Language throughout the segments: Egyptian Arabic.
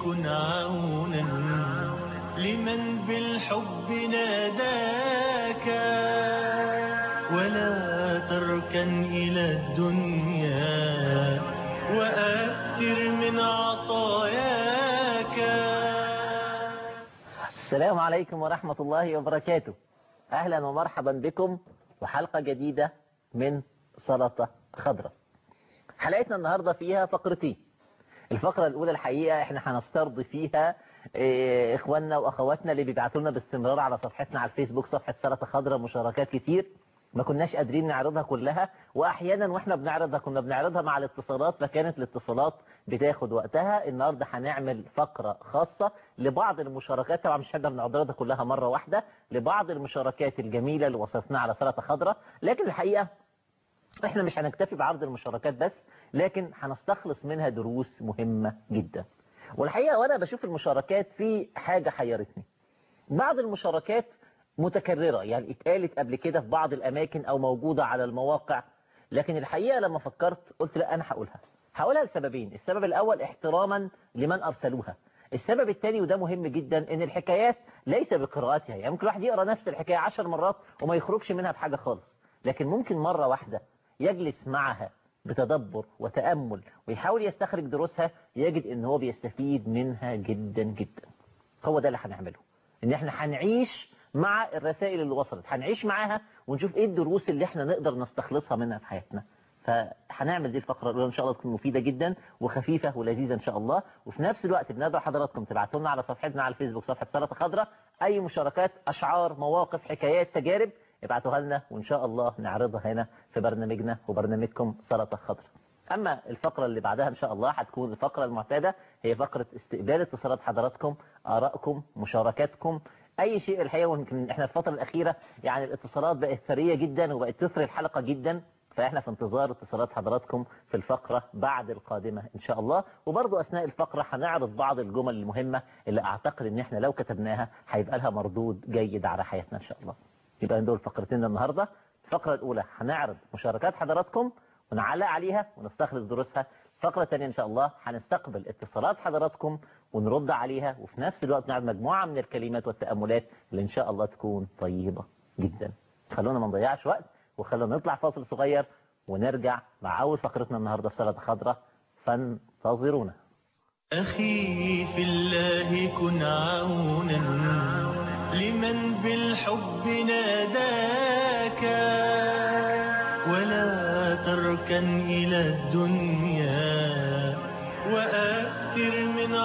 كن عونا لمن بالحب ناداك ولا تركن إلى الدنيا وأكثر من عطاياك السلام عليكم ورحمة الله وبركاته أهلا ومرحبا بكم وحلقة جديدة من سلطة خضراء حلقتنا النهاردة فيها فقرتين الفقرة الأولى الحقيقة احنا هنسترضي فيها إيه، إخواننا وأخواتنا اللي بيبعتوا لنا باستمرار على صفحتنا على الفيسبوك صفحة سلطة خضراء مشاركات كتير ما كناش قادرين نعرضها كلها واحيانا واحنا بنعرضها كنا بنعرضها مع الاتصالات فكانت الاتصالات بتاخد وقتها النهارده هنعمل فقره خاصه لبعض المشاركات طبعا مش هنقدر نعرضها كلها مره واحده لبعض المشاركات الجميله اللي وصلتنا على سلطه خضراء لكن الحقيقه احنا مش هنكتفي بعرض المشاركات بس لكن هنستخلص منها دروس مهمه جدا والحقيقه وانا بشوف المشاركات في حاجه حيرتني بعض المشاركات متكررة يعني اتقالت قبل كده في بعض الأماكن أو موجودة على المواقع لكن الحقيقة لما فكرت قلت لا أنا هقولها هقولها لسببين السبب الأول احتراما لمن أرسلوها السبب الثاني وده مهم جدا ان الحكايات ليس بقراءتها يعني ممكن الواحد يقرا نفس الحكايه عشر مرات وما يخرجش منها بحاجه خالص لكن ممكن مره واحده يجلس معها بتدبر وتامل ويحاول يستخرج دروسها يجد ان هو بيستفيد منها جدا جدا هو ده اللي هنعمله ان احنا هنعيش مع الرسائل اللي وصلت هنعيش معاها ونشوف ايه الدروس اللي احنا نقدر نستخلصها منها في حياتنا فهنعمل دي الفقره الاولى ان شاء الله تكون مفيده جدا وخفيفه ولذيذه ان شاء الله وفي نفس الوقت بندعو حضراتكم تبعتوا لنا على صفحتنا على الفيسبوك صفحه سلطه خضراء اي مشاركات اشعار مواقف حكايات تجارب ابعتوها لنا وان شاء الله نعرضها هنا في برنامجنا وبرنامجكم سلطه خضراء اما الفقره اللي بعدها ان شاء الله هتكون الفقره المعتاده هي فقره استقبال اتصالات حضراتكم ارائكم مشاركاتكم اي شيء الحقيقه ويمكن احنا الفتره الاخيره يعني الاتصالات بقت ثريه جدا وبقت تثري الحلقه جدا فاحنا في انتظار اتصالات حضراتكم في الفقره بعد القادمه ان شاء الله وبرضه اثناء الفقره هنعرض بعض الجمل المهمه اللي اعتقد ان احنا لو كتبناها هيبقى لها مردود جيد على حياتنا ان شاء الله يبقى دول فقرتين النهارده الفقره الاولى هنعرض مشاركات حضراتكم ونعلق عليها ونستخلص دروسها الفقرة الثانية إن شاء الله هنستقبل اتصالات حضراتكم ونرد عليها وفي نفس الوقت نعرض مجموعة من الكلمات والتأملات اللي إن شاء الله تكون طيبة جدا خلونا ما نضيعش وقت وخلونا نطلع فاصل صغير ونرجع مع أول فقرتنا النهاردة في سلطة خضراء فانتظرونا أخي في الله كن عونا لمن بالحب ناداك ولا تركن إلى الدنيا وأكثر من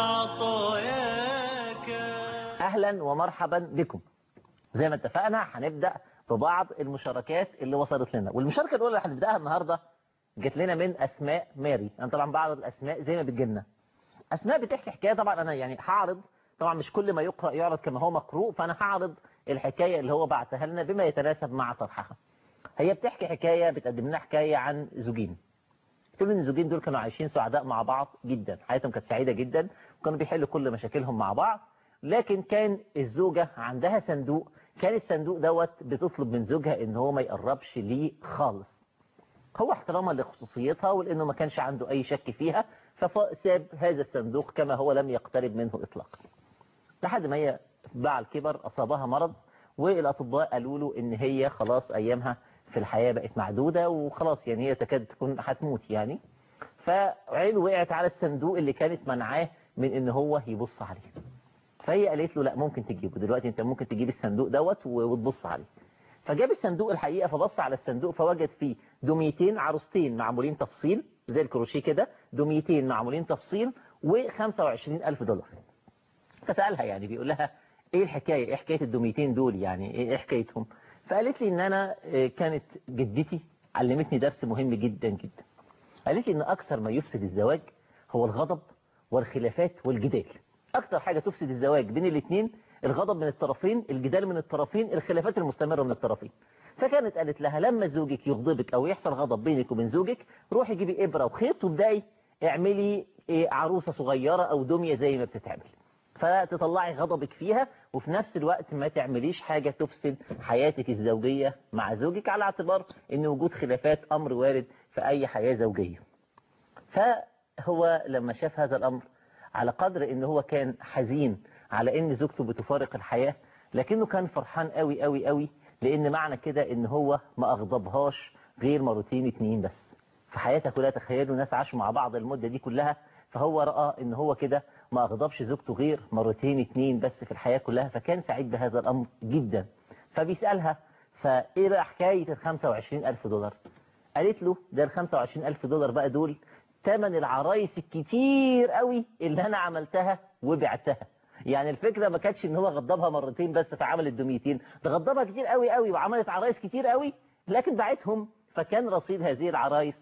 عطاياك أهلا ومرحبا بكم زي ما اتفقنا هنبدأ ببعض المشاركات اللي وصلت لنا والمشاركة الأولى اللي هنبدأها النهاردة جت لنا من أسماء ماري أنا طبعا بعرض الأسماء زي ما بتجيلنا أسماء بتحكي حكاية طبعا أنا يعني هعرض طبعا مش كل ما يقرأ يعرض كما هو مقروء فأنا هعرض الحكاية اللي هو بعتها لنا بما يتناسب مع طرحها هي بتحكي حكاية بتقدم لنا حكاية عن زوجين تقول ان الزوجين دول كانوا عايشين سعداء مع بعض جدا حياتهم كانت سعيدة جدا وكانوا بيحلوا كل مشاكلهم مع بعض لكن كان الزوجة عندها صندوق كان الصندوق دوت بتطلب من زوجها ان هو ما يقربش ليه خالص هو احتراما لخصوصيتها ولانه ما كانش عنده اي شك فيها فساب هذا الصندوق كما هو لم يقترب منه اطلاقا لحد ما هي مع الكبر اصابها مرض والاطباء قالوا له ان هي خلاص ايامها في الحياة بقت معدودة وخلاص يعني هي تكاد تكون هتموت يعني فعينه وقعت على الصندوق اللي كانت منعاه من ان هو يبص عليه فهي قالت له لا ممكن تجيبه دلوقتي انت ممكن تجيب الصندوق دوت وتبص عليه فجاب الصندوق الحقيقة فبص على الصندوق فوجد فيه دميتين عروستين معمولين تفصيل زي الكروشيه كده دميتين معمولين تفصيل و25 ألف دولار فسألها يعني بيقول لها ايه الحكاية ايه حكاية الدميتين دول يعني ايه حكايتهم فقالت لي ان انا كانت جدتي علمتني درس مهم جدا جدا قالت لي ان اكثر ما يفسد الزواج هو الغضب والخلافات والجدال اكثر حاجة تفسد الزواج بين الاثنين الغضب من الطرفين الجدال من الطرفين الخلافات المستمرة من الطرفين فكانت قالت لها لما زوجك يغضبك او يحصل غضب بينك وبين زوجك روحي جيبي ابرة وخيط وابدأي اعملي عروسة صغيرة او دمية زي ما بتتعمل فتطلعي غضبك فيها وفي نفس الوقت ما تعمليش حاجة تفسد حياتك الزوجية مع زوجك على اعتبار ان وجود خلافات امر وارد في اي حياة زوجية فهو لما شاف هذا الامر على قدر ان هو كان حزين على ان زوجته بتفارق الحياة لكنه كان فرحان قوي قوي قوي لان معنى كده ان هو ما اغضبهاش غير مرتين اتنين بس في حياتها كلها تخيلوا ناس عاشوا مع بعض المدة دي كلها فهو رأى ان هو كده ما اغضبش زوجته غير مرتين اتنين بس في الحياة كلها فكان سعيد بهذا الامر جدا فبيسألها فايه بقى حكاية ال 25 الف دولار قالت له ده ال 25 الف دولار بقى دول تمن العرايس الكتير قوي اللي انا عملتها وبعتها يعني الفكرة ما كانتش ان هو غضبها مرتين بس فعملت دميتين ده غضبها كتير قوي قوي وعملت عرايس كتير قوي لكن باعتهم فكان رصيد هذه العرايس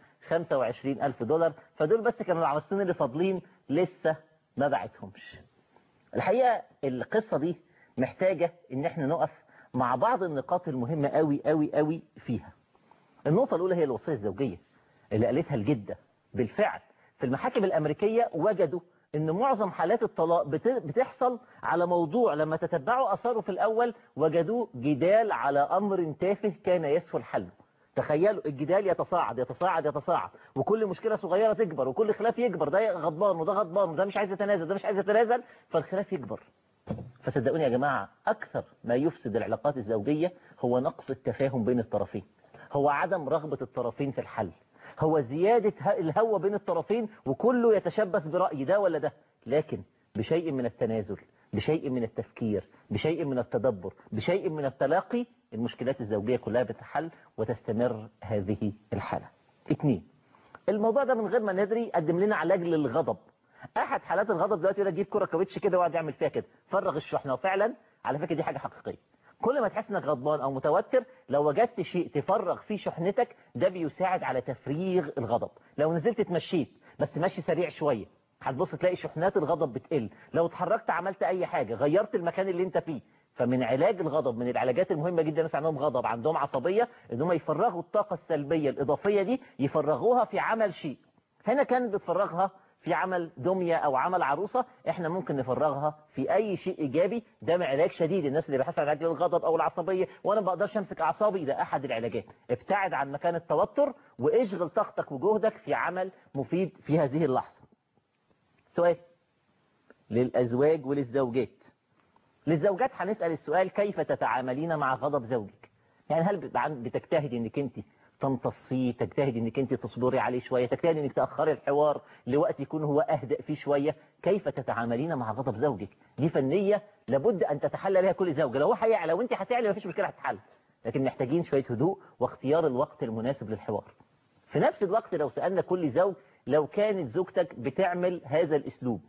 25 ألف دولار فدول بس كانوا العرايسين اللي فاضلين لسه ما بعتهمش الحقيقة القصة دي محتاجة ان احنا نقف مع بعض النقاط المهمة قوي قوي قوي فيها النقطة الأولى هي الوصية الزوجية اللي قالتها الجدة بالفعل في المحاكم الأمريكية وجدوا ان معظم حالات الطلاق بتحصل على موضوع لما تتبعوا أثاره في الأول وجدوه جدال على أمر تافه كان يسهل حله تخيلوا الجدال يتصاعد يتصاعد يتصاعد وكل مشكلة صغيرة تكبر وكل خلاف يكبر ده غضبان وده غضبان وده مش عايز يتنازل ده مش عايز يتنازل فالخلاف يكبر فصدقوني يا جماعة أكثر ما يفسد العلاقات الزوجية هو نقص التفاهم بين الطرفين هو عدم رغبة الطرفين في الحل هو زيادة الهوى بين الطرفين وكله يتشبث برأي ده ولا ده لكن بشيء من التنازل بشيء من التفكير بشيء من التدبر بشيء من التلاقي المشكلات الزوجية كلها بتحل وتستمر هذه الحالة اثنين الموضوع ده من غير ما ندري قدم لنا علاج للغضب احد حالات الغضب دلوقتي يقول لك جيب كرة كاوتش كده وقعد يعمل فيها كده فرغ الشحنة وفعلا على فكرة دي حاجة حقيقية كل ما تحس انك غضبان او متوتر لو وجدت شيء تفرغ فيه شحنتك ده بيساعد على تفريغ الغضب لو نزلت اتمشيت بس ماشي سريع شوية هتبص تلاقي شحنات الغضب بتقل لو اتحركت عملت اي حاجة غيرت المكان اللي انت فيه فمن علاج الغضب من العلاجات المهمة جدا الناس عندهم غضب عندهم عصبية ان هم يفرغوا الطاقة السلبية الإضافية دي يفرغوها في عمل شيء هنا كان بتفرغها في عمل دمية أو عمل عروسة احنا ممكن نفرغها في أي شيء إيجابي ده علاج شديد الناس اللي بيحسوا عن علاج الغضب أو العصبية وأنا ما بقدرش أمسك أعصابي ده أحد العلاجات ابتعد عن مكان التوتر واشغل طاقتك وجهدك في عمل مفيد في هذه اللحظة سؤال للأزواج وللزوجات للزوجات هنسأل السؤال كيف تتعاملين مع غضب زوجك يعني هل بتجتهدي انك انت تمتصيه تجتهدي انك انت تصبري عليه شوية تجتهدي انك تأخري الحوار لوقت يكون هو أهدأ فيه شوية كيف تتعاملين مع غضب زوجك دي فنية لابد أن تتحلى بها كل زوجة لو هو هيعلى وانت هتعلى مفيش مشكلة هتتحل لكن محتاجين شوية هدوء واختيار الوقت المناسب للحوار في نفس الوقت لو سألنا كل زوج لو كانت زوجتك بتعمل هذا الأسلوب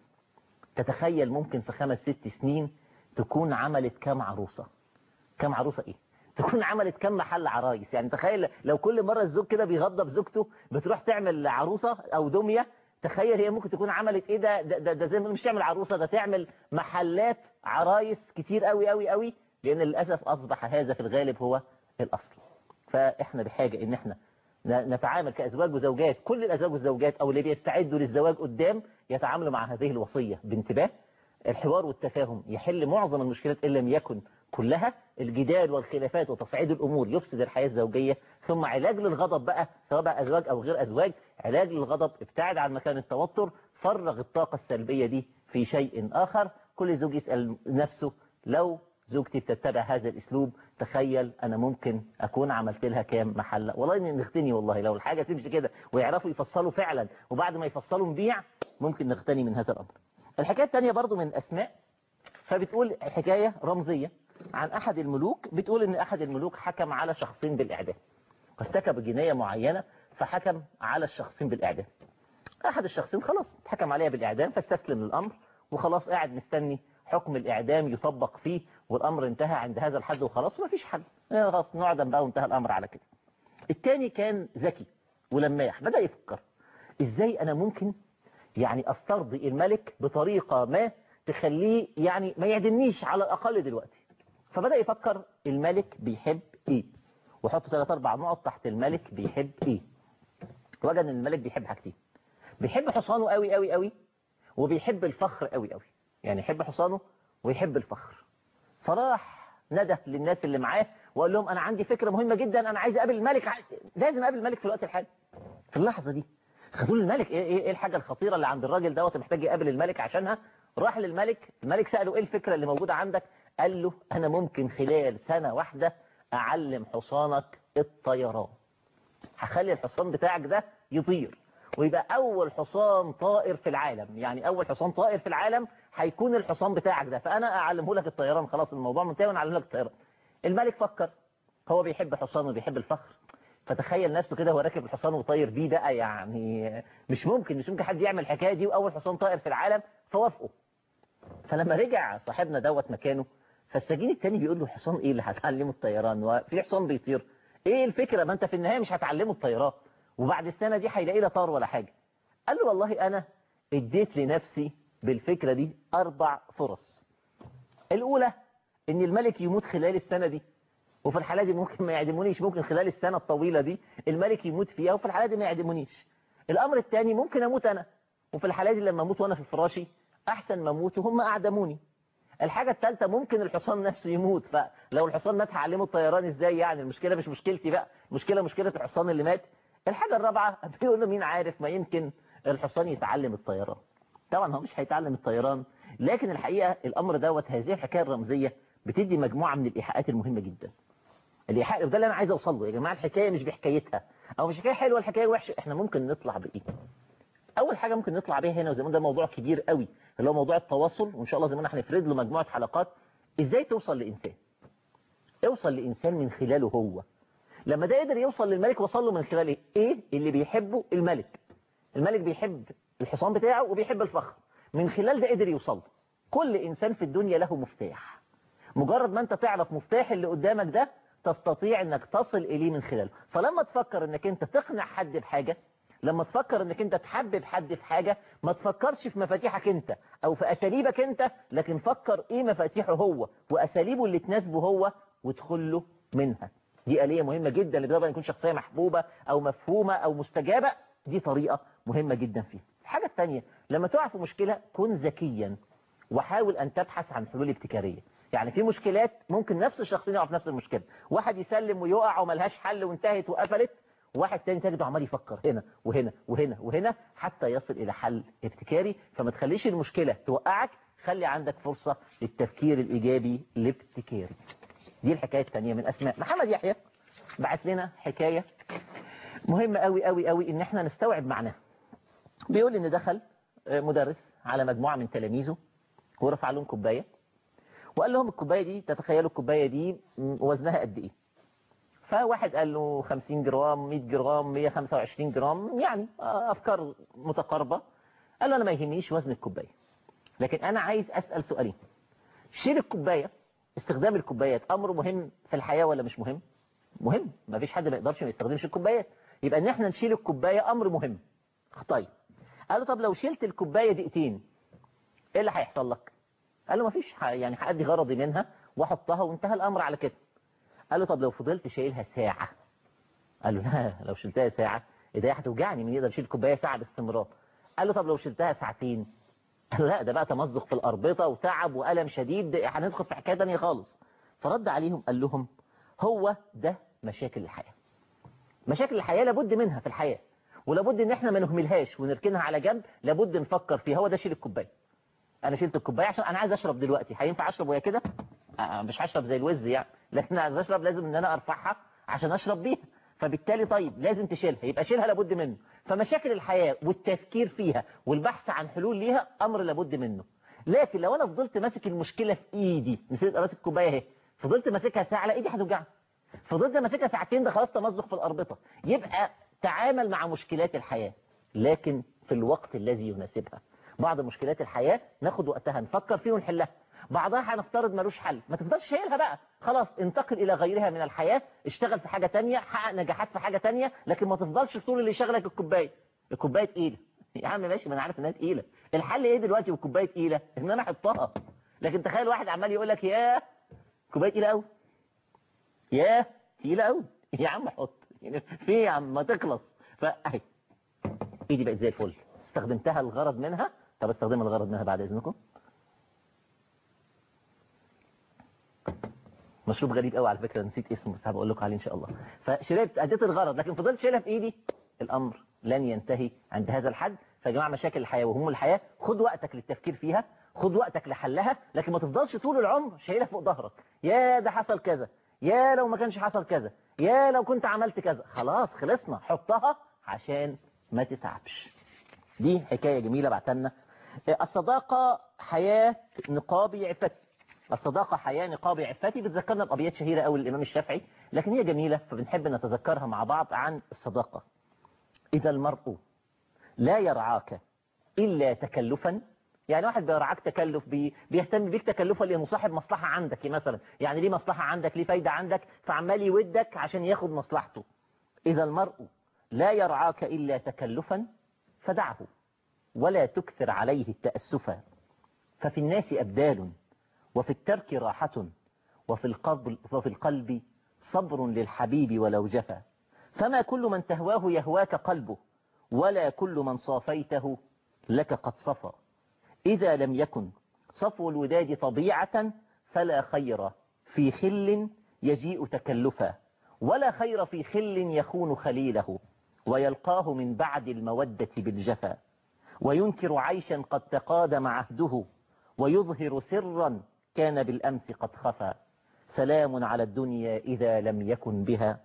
تتخيل ممكن في خمس ست سنين تكون عملت كام عروسة كام عروسة ايه تكون عملت كام محل عرايس يعني تخيل لو كل مرة الزوج كده بيغضب زوجته بتروح تعمل عروسة او دمية تخيل هي ممكن تكون عملت ايه ده ده, ده, ده زي ما مش تعمل عروسة ده تعمل محلات عرايس كتير قوي قوي قوي لان للأسف اصبح هذا في الغالب هو الاصل فاحنا بحاجة ان احنا نتعامل كأزواج وزوجات كل الأزواج والزوجات أو اللي بيستعدوا للزواج قدام يتعاملوا مع هذه الوصية بانتباه الحوار والتفاهم يحل معظم المشكلات إن لم يكن كلها الجدال والخلافات وتصعيد الأمور يفسد الحياة الزوجية ثم علاج للغضب بقى سواء بقى أزواج أو غير أزواج علاج للغضب ابتعد عن مكان التوتر فرغ الطاقة السلبية دي في شيء آخر كل زوج يسأل نفسه لو زوجتي بتتبع هذا الاسلوب تخيل انا ممكن اكون عملت لها كام محلة والله اني نغتني والله لو الحاجة تمشي كده ويعرفوا يفصلوا فعلا وبعد ما يفصلوا نبيع ممكن نغتني من هذا الامر الحكاية الثانية برضو من اسماء فبتقول حكاية رمزية عن احد الملوك بتقول ان احد الملوك حكم على شخصين بالاعدام ارتكب جناية معينة فحكم على الشخصين بالاعدام احد الشخصين خلاص حكم عليها بالاعدام فاستسلم للامر وخلاص قاعد مستني حكم الإعدام يطبق فيه والأمر انتهى عند هذا الحد وخلاص ما فيش حل خلاص نعدم بقى وانتهى الأمر على كده التاني كان ذكي ولماح بدأ يفكر إزاي أنا ممكن يعني أسترضي الملك بطريقة ما تخليه يعني ما يعدمنيش على الأقل دلوقتي فبدأ يفكر الملك بيحب إيه وحط ثلاث أربع نقط تحت الملك بيحب إيه وجد أن الملك بيحب حاجتين بيحب حصانه قوي قوي قوي وبيحب الفخر قوي قوي يعني يحب حصانه ويحب الفخر فراح ندى للناس اللي معاه وقال لهم انا عندي فكرة مهمة جدا انا عايز اقابل الملك لازم اقابل الملك في الوقت الحالي في اللحظة دي خدوا له الملك ايه ايه إيه الحاجه الخطيره اللي عند الراجل دوت محتاج يقابل الملك عشانها راح للملك الملك ساله ايه الفكره اللي موجوده عندك قال له انا ممكن خلال سنه واحده اعلم حصانك الطيران هخلي الحصان بتاعك ده يطير ويبقى اول حصان طائر في العالم يعني اول حصان طائر في العالم هيكون الحصان بتاعك ده فانا اعلمه لك الطيران خلاص الموضوع منتهي وانا اعلمه لك الطيران الملك فكر هو بيحب حصان وبيحب الفخر فتخيل نفسه كده هو راكب الحصان وطاير بيه بقى يعني مش ممكن مش ممكن حد يعمل الحكايه دي واول حصان طائر في العالم فوافقوا فلما رجع صاحبنا دوت مكانه فالسجين التاني بيقول له حصان ايه اللي هتعلمه الطيران وفي حصان بيطير ايه الفكره ما انت في النهايه مش هتعلمه الطيران وبعد السنه دي هيلاقي لا طار ولا حاجه قال له والله انا اديت لنفسي بالفكره دي اربع فرص الاولى ان الملك يموت خلال السنه دي وفي الحالة دي ممكن ما يعدمونيش ممكن خلال السنة الطويلة دي الملك يموت فيها وفي الحالة دي ما يعدمونيش الأمر الثاني ممكن أموت أنا وفي الحالة دي لما أموت وأنا في فراشي أحسن ما أموت وهم أعدموني الحاجة الثالثة ممكن الحصان نفسه يموت فلو الحصان مات هعلمه الطيران ازاي يعني المشكلة مش مشكلتي بقى المشكلة مشكلة الحصان اللي مات الحاجة الرابعة بيقول له مين عارف ما يمكن الحصان يتعلم الطيران طبعا هو مش هيتعلم الطيران لكن الحقيقة الأمر دوت هذه الحكاية الرمزية بتدي مجموعة من الإيحاءات المهمة جدا الإيحاء ده اللي أنا عايز أوصل له يا جماعة الحكاية مش بحكايتها أو مش حكاية حلوة الحكاية وحشة إحنا ممكن نطلع بإيه أول حاجة ممكن نطلع بيها هنا وزي ما ده موضوع كبير قوي اللي هو موضوع التواصل وإن شاء الله زي ما هنفرد له مجموعة حلقات إزاي توصل لإنسان اوصل لإنسان من خلاله هو لما ده قدر يوصل للملك وصل له من خلال إيه إيه اللي بيحبه الملك الملك بيحب الحصان بتاعه وبيحب الفخر من خلال ده قدر يوصل له كل إنسان في الدنيا له مفتاح مجرد ما أنت تعرف مفتاح اللي قدامك ده تستطيع انك تصل اليه من خلاله فلما تفكر انك انت تقنع حد بحاجة لما تفكر انك انت تحبب حد في حاجة ما تفكرش في مفاتيحك انت او في اساليبك انت لكن فكر ايه مفاتيحه هو واساليبه اللي تناسبه هو وادخل له منها دي آلية مهمة جدا اللي بيقدر يكون شخصية محبوبة او مفهومة او مستجابة دي طريقة مهمة جدا فيها الحاجة الثانية لما تقع في مشكلة كن ذكيا وحاول ان تبحث عن حلول ابتكارية يعني في مشكلات ممكن نفس الشخصين يقعوا في نفس المشكلة واحد يسلم ويقع وملهاش حل وانتهت وقفلت واحد تاني تجده عمال يفكر هنا وهنا وهنا وهنا حتى يصل إلى حل ابتكاري فما تخليش المشكلة توقعك خلي عندك فرصة للتفكير الإيجابي الابتكاري دي الحكاية الثانية من أسماء محمد يحيى بعت لنا حكاية مهمة قوي قوي قوي إن احنا نستوعب معناها بيقول إن دخل مدرس على مجموعة من تلاميذه ورفع لهم كوباية وقال لهم الكوباية دي تتخيلوا الكوباية دي وزنها قد ايه فواحد قال له 50 جرام 100 جرام 125 جرام يعني افكار متقاربة قال له انا ما يهمنيش وزن الكوباية لكن انا عايز اسأل سؤالين شيل الكوباية استخدام الكوبايات امر مهم في الحياة ولا مش مهم مهم ما فيش حد ما يقدرش ما يستخدمش الكوبايات يبقى ان احنا نشيل الكوباية امر مهم طيب قال له طب لو شلت الكوباية دقيقتين ايه اللي هيحصل لك قال له ما فيش يعني هأدي غرضي منها واحطها وانتهى الامر على كده قال له طب لو فضلت شايلها ساعة قال له لا لو شلتها ساعة ايديا هتوجعني من يقدر يشيل كوبايه ساعة باستمرار قال له طب لو شلتها ساعتين قال له لا ده بقى تمزق في الأربطة وتعب وألم شديد هندخل في حكاية تانية خالص فرد عليهم قال لهم هو ده مشاكل الحياة مشاكل الحياة لابد منها في الحياة ولابد ان احنا ما نهملهاش ونركنها على جنب لابد نفكر فيها هو ده شيل الكوبايه انا شلت الكوبايه عشان انا عايز اشرب دلوقتي هينفع اشرب وهي كده آه مش هشرب زي الوز يعني لكن عايز اشرب لازم ان انا ارفعها عشان اشرب بيها فبالتالي طيب لازم تشيلها يبقى شيلها لابد منه فمشاكل الحياة والتفكير فيها والبحث عن حلول ليها امر لابد منه لكن لو انا فضلت ماسك المشكله في ايدي نسيت ماسك الكوبايه اهي فضلت ماسكها ساعه لا ايدي هتوجعني فضلت ماسكها ساعتين ده خلاص تمزق في الاربطه يبقى تعامل مع مشكلات الحياة لكن في الوقت الذي يناسبها بعض مشكلات الحياة ناخد وقتها نفكر فيه ونحلها بعضها هنفترض ملوش حل ما تفضلش شايلها بقى خلاص انتقل الى غيرها من الحياة اشتغل في حاجة تانية حقق نجاحات في حاجة تانية لكن ما تفضلش طول اللي شغلك الكوبايه الكوبايه تقيلة يا عم ماشي ما انا عارف انها تقيلة الحل ايه دلوقتي والكوبايه تقيلة ان انا احطها لكن تخيل واحد عمال يقول لك يا كوبايه تقيلة قوي يا تقيلة قوي يا عم حط في يا عم ما تخلص فاهي ايدي بقت زي الفل استخدمتها الغرض منها طب استخدمها الغرض منها بعد اذنكم مشروب غريب قوي على فكره نسيت اسمه بس هبقول لكم عليه ان شاء الله فشربت اديت الغرض لكن فضلت شايلها في ايدي الامر لن ينتهي عند هذا الحد فيا جماعه مشاكل الحياه وهم الحياه خد وقتك للتفكير فيها خد وقتك لحلها لكن ما تفضلش طول العمر شايلها فوق ظهرك يا ده حصل كذا يا لو ما كانش حصل كذا يا لو كنت عملت كذا خلاص خلصنا حطها عشان ما تتعبش دي حكاية جميلة بعتنا الصداقة حياة نقابي عفتي الصداقة حياة نقابي عفتي بتذكرنا بأبيات شهيرة أوي للإمام الشافعي لكن هي جميلة فبنحب نتذكرها مع بعض عن الصداقة إذا المرء لا يرعاك إلا تكلفا يعني واحد بيرعاك تكلف بي بيهتم بيك تكلفا لأنه صاحب مصلحة عندك مثلا يعني ليه مصلحة عندك ليه فايدة عندك فعمال يودك عشان ياخد مصلحته إذا المرء لا يرعاك إلا تكلفا فدعه ولا تكثر عليه التأسفا ففي الناس أبدال وفي الترك راحة وفي القلب, وفي القلب صبر للحبيب ولو جفا فما كل من تهواه يهواك قلبه ولا كل من صافيته لك قد صفى إذا لم يكن صفو الوداد طبيعة فلا خير في خل يجيء تكلفا ولا خير في خل يخون خليله ويلقاه من بعد المودة بالجفا وينكر عيشا قد تقادم عهده ويظهر سرا كان بالأمس قد خفى سلام على الدنيا إذا لم يكن بها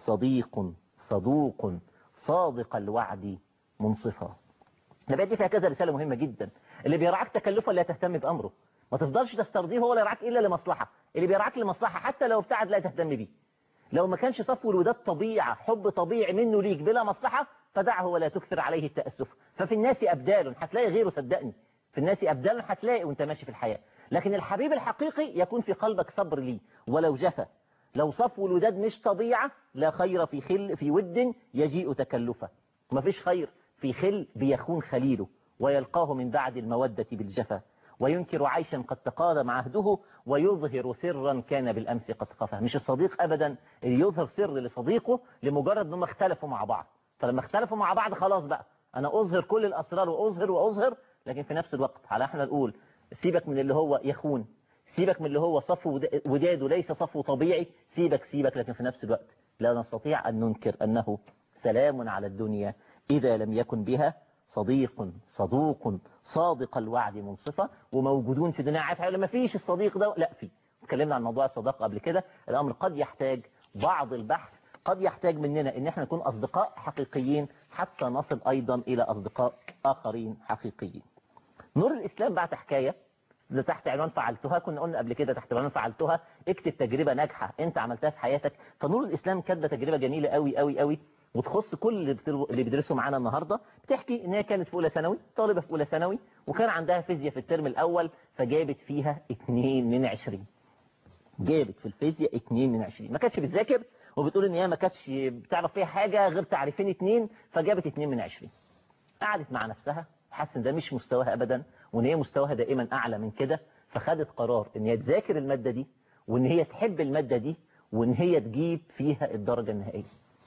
صديق صدوق صادق الوعد منصفا النبات دي فيها كذا رسالة مهمة جدا اللي بيرعاك تكلفا لا تهتم بأمره ما تفضلش تسترضيه هو لا يرعاك إلا لمصلحة اللي بيرعاك لمصلحة حتى لو ابتعد لا تهتم بيه لو ما كانش صفو الوداد طبيعة حب طبيعي منه ليك بلا مصلحة فدعه ولا تكثر عليه التأسف ففي الناس أبدال هتلاقي غيره صدقني في الناس أبدال هتلاقي وانت ماشي في الحياة لكن الحبيب الحقيقي يكون في قلبك صبر ليه ولو جفا لو صفو الوداد مش طبيعة لا خير في خل في ود يجيء تكلفا ما فيش خير في خل بيخون خليله ويلقاه من بعد المودة بالجفا وينكر عيشا قد تقادم عهده ويظهر سرا كان بالأمس قد خفى مش الصديق أبدا اللي يظهر سر لصديقه لمجرد أنهم اختلفوا مع بعض فلما اختلفوا مع بعض خلاص بقى أنا أظهر كل الأسرار وأظهر وأظهر لكن في نفس الوقت على احنا نقول سيبك من اللي هو يخون سيبك من اللي هو صفو وداده ليس صفو طبيعي سيبك سيبك لكن في نفس الوقت لا نستطيع أن ننكر أنه سلام على الدنيا إذا لم يكن بها صديق صدوق صادق الوعد منصفة وموجودون في الدنيا عارف لما فيش الصديق ده لا في اتكلمنا عن موضوع الصداقة قبل كده الأمر قد يحتاج بعض البحث قد يحتاج مننا ان احنا نكون أصدقاء حقيقيين حتى نصل أيضا إلى أصدقاء آخرين حقيقيين نور الإسلام بعد حكاية اللي تحت عنوان فعلتها كنا قلنا قبل كده تحت عنوان فعلتها اكتب تجربة ناجحة انت عملتها في حياتك فنور الإسلام كاتبه تجربة جميلة قوي قوي قوي وتخص كل اللي بيدرسوا معانا النهاردة بتحكي ان هي كانت في اولى ثانوي طالبة في اولى ثانوي وكان عندها فيزياء في الترم الاول فجابت فيها 2 من 20 جابت في الفيزياء 2 من 20 ما كانتش بتذاكر وبتقول ان هي ما كانتش بتعرف فيها حاجة غير تعريفين اتنين فجابت 2 من 20 قعدت مع نفسها حاسه ان ده مش مستواها ابدا وان هي مستواها دائما اعلى من كده فخدت قرار ان هي تذاكر المادة دي وان هي تحب المادة دي وان هي تجيب فيها الدرجة النهائية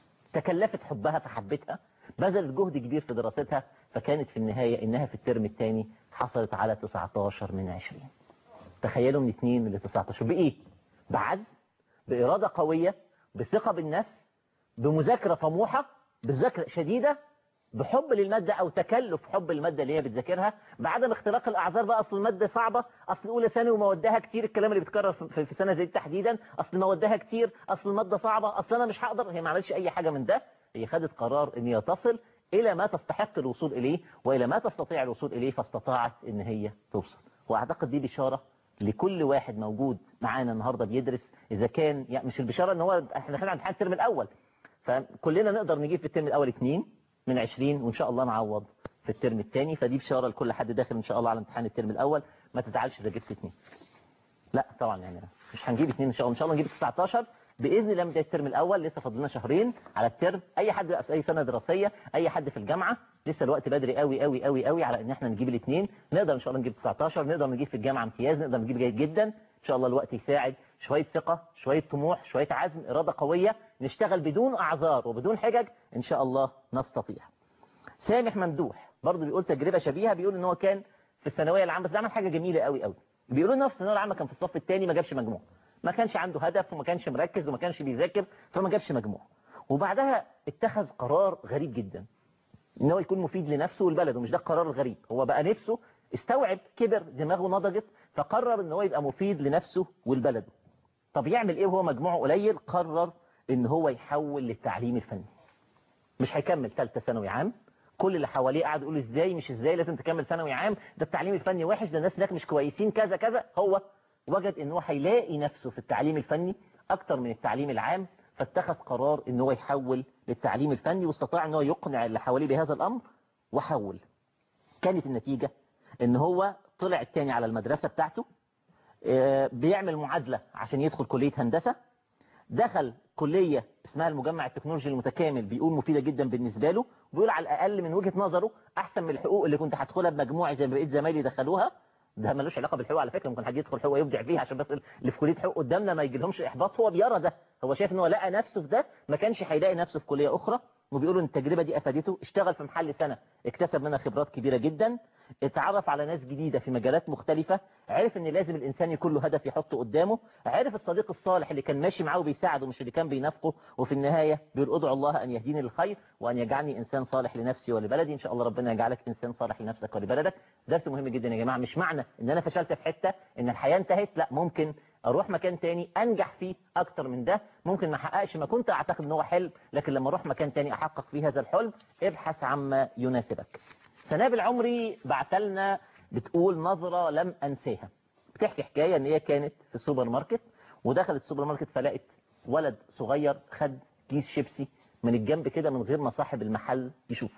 تكلفت حبها فحبتها بذلت جهد كبير في دراستها فكانت في النهاية انها في الترم الثاني حصلت على 19 من 20 تخيلوا من 2 ل 19 بايه بعزم بإرادة قوية بثقة بالنفس بمذاكرة طموحة بذاكرة شديدة بحب للمادة أو تكلف حب المادة اللي هي بتذاكرها بعدم اختراق الأعذار بقى أصل المادة صعبة أصل أولى ثانوي ومودها كتير الكلام اللي بيتكرر في في سنة زي دي تحديدا أصل مودها كتير أصل المادة صعبة أصل أنا مش هقدر هي ما عملتش أي حاجة من ده هي خدت قرار إن هي تصل إلى ما تستحق الوصول إليه وإلى ما تستطيع الوصول إليه فاستطاعت إن هي توصل وأعتقد دي بشارة لكل واحد موجود معانا النهاردة بيدرس إذا كان يعني مش البشارة إن هو إحنا داخلين على امتحان الترم الأول فكلنا نقدر نجيب في الترم الأول اثنين من 20 وإن شاء الله نعوض في الترم الثاني فدي بشارة لكل حد داخل إن شاء الله على امتحان الترم الأول ما تزعلش إذا جبت اثنين لا طبعا يعني مش هنجيب اثنين إن شاء الله إن شاء الله نجيب 19 بإذن الله من الترم الأول لسه فاضلنا شهرين على الترم أي حد بقى في أي سنة دراسية أي حد في الجامعة لسه الوقت بدري قوي قوي قوي قوي على إن إحنا نجيب الاثنين نقدر إن شاء الله نجيب 19 نقدر نجيب في الجامعة امتياز نقدر نجيب جيد جدا إن شاء الله الوقت يساعد شوية ثقة شوية طموح شوية عزم إرادة قوية نشتغل بدون أعذار وبدون حجج إن شاء الله نستطيع سامح ممدوح برضه بيقول تجربة شبيهة بيقول إن هو كان في الثانوية العامة بس عمل حاجة جميلة قوي قوي بيقولوا إن هو في الثانوية العامة كان في الصف الثاني ما جابش مجموع ما كانش عنده هدف وما كانش مركز وما كانش بيذاكر فما جابش مجموع وبعدها اتخذ قرار غريب جدا ان هو يكون مفيد لنفسه والبلد ومش ده القرار الغريب هو بقى نفسه استوعب كبر دماغه نضجت فقرر ان هو يبقى مفيد لنفسه والبلد طب يعمل ايه وهو مجموعه قليل قرر ان هو يحول للتعليم الفني مش هيكمل ثالثه ثانوي عام كل اللي حواليه قاعد يقول ازاي مش ازاي لازم تكمل ثانوي عام ده التعليم الفني وحش ده الناس هناك مش كويسين كذا كذا هو وجد ان هو هيلاقي نفسه في التعليم الفني اكتر من التعليم العام فاتخذ قرار ان هو يحول للتعليم الفني واستطاع ان هو يقنع اللي حواليه بهذا الامر وحول كانت النتيجة ان هو طلع التاني على المدرسة بتاعته آه، بيعمل معادلة عشان يدخل كلية هندسة دخل كلية اسمها المجمع التكنولوجي المتكامل بيقول مفيدة جدا بالنسبة له وبيقول على الأقل من وجهة نظره أحسن من الحقوق اللي كنت هدخلها بمجموعي زي ما بقيت زمايلي دخلوها ده ملوش علاقة بالحقوق على فكرة ممكن حد يدخل حقوق يبدع فيها عشان بس اللي في كلية حقوق قدامنا ما يجيلهمش إحباط هو بيرى ده هو شايف ان هو لقى نفسه في ده ما كانش هيلاقي نفسه في كلية أخرى وبيقولوا ان التجربة دي أفادته اشتغل في محل سنة اكتسب منها خبرات كبيرة جدا اتعرف على ناس جديدة في مجالات مختلفة عرف ان لازم الانسان يكون له هدف يحطه قدامه عرف الصديق الصالح اللي كان ماشي معاه وبيساعده مش اللي كان بينافقه وفي النهاية بيقول ادعو الله ان يهديني للخير وان يجعلني انسان صالح لنفسي ولبلدي ان شاء الله ربنا يجعلك انسان صالح لنفسك ولبلدك درس مهم جدا يا جماعة مش معنى ان انا فشلت في حتة ان الحياة انتهت لا ممكن اروح مكان تاني انجح فيه اكتر من ده ممكن ما احققش ما كنت اعتقد ان هو حلم لكن لما اروح مكان تاني احقق فيه هذا الحلم ابحث عما يناسبك سنابل عمري بعتلنا بتقول نظرة لم أنساها بتحكي حكاية ان هي كانت في السوبر ماركت ودخلت السوبر ماركت فلقت ولد صغير خد كيس شيبسي من الجنب كده من غير ما صاحب المحل يشوفه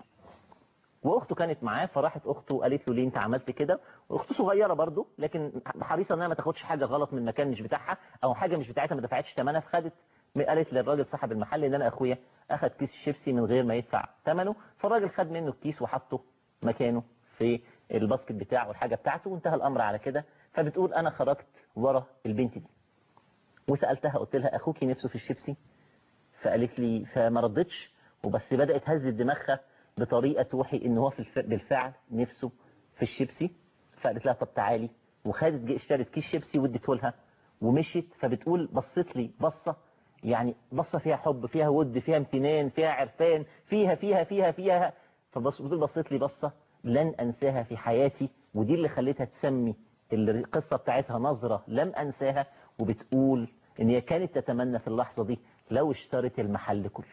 واخته كانت معاه فراحت اخته قالت له ليه انت عملت كده واخته صغيره برضه لكن حريصه انها ما تاخدش حاجه غلط من مكان مش بتاعها او حاجه مش بتاعتها ما دفعتش ثمنها فخدت قالت للراجل صاحب المحل ان انا اخويا اخد كيس شيبسي من غير ما يدفع ثمنه فالراجل خد منه الكيس وحطه مكانه في الباسكت بتاعه والحاجه بتاعته وانتهى الامر على كده فبتقول انا خرجت ورا البنت دي وسالتها قلت لها اخوكي نفسه في الشيبسي فقالت لي فما ردتش وبس بدات هزت دماغها بطريقه توحي ان هو في الف... بالفعل نفسه في الشيبسي فقالت لها طب تعالي وخدت اشترت كيس شيبسي واديته لها ومشيت فبتقول بصت لي بصه يعني بصه فيها حب فيها ود فيها امتنان فيها عرفان فيها فيها فيها فيها فبص بتقول بصت لي بصه لن انساها في حياتي ودي اللي خلتها تسمي القصه بتاعتها نظره لم انساها وبتقول ان هي كانت تتمنى في اللحظه دي لو اشترت المحل كله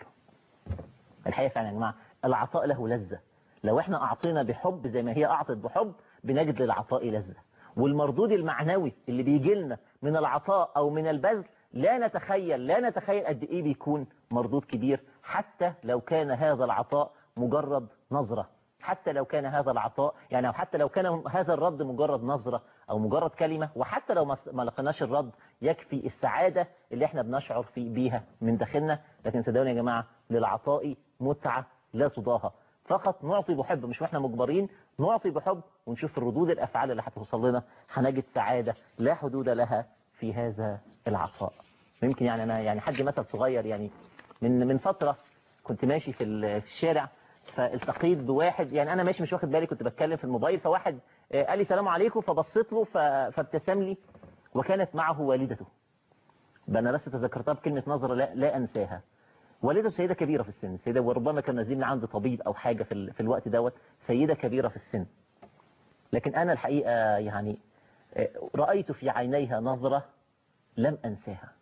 الحقيقه فعلا يا جماعه العطاء له لذة لو احنا اعطينا بحب زي ما هي اعطت بحب بنجد للعطاء لذة والمردود المعنوي اللي بيجي لنا من العطاء او من البذل لا نتخيل لا نتخيل قد ايه بيكون مردود كبير حتى لو كان هذا العطاء مجرد نظرة حتى لو كان هذا العطاء يعني أو حتى لو كان هذا الرد مجرد نظرة أو مجرد كلمة وحتى لو ما لقناش الرد يكفي السعادة اللي احنا بنشعر في بيها من داخلنا لكن صدقوني يا جماعة للعطاء متعة لا تضاهى فقط نعطي بحب مش واحنا مجبرين نعطي بحب ونشوف الردود الأفعال اللي هتوصل لنا هنجد سعادة لا حدود لها في هذا العطاء يمكن يعني أنا يعني حد مثل صغير يعني من من فترة كنت ماشي في الشارع فالتقيت بواحد يعني انا ماشي مش واخد بالي كنت بتكلم في الموبايل فواحد قال لي سلام عليكم فبصيت له فابتسم لي وكانت معه والدته انا بس تذكرتها بكلمة نظرة لا, لا انساها والدته سيدة كبيرة في السن سيدة وربما كان نازلين عند طبيب او حاجة في, في الوقت دوت سيدة كبيرة في السن لكن انا الحقيقة يعني رأيت في عينيها نظرة لم انساها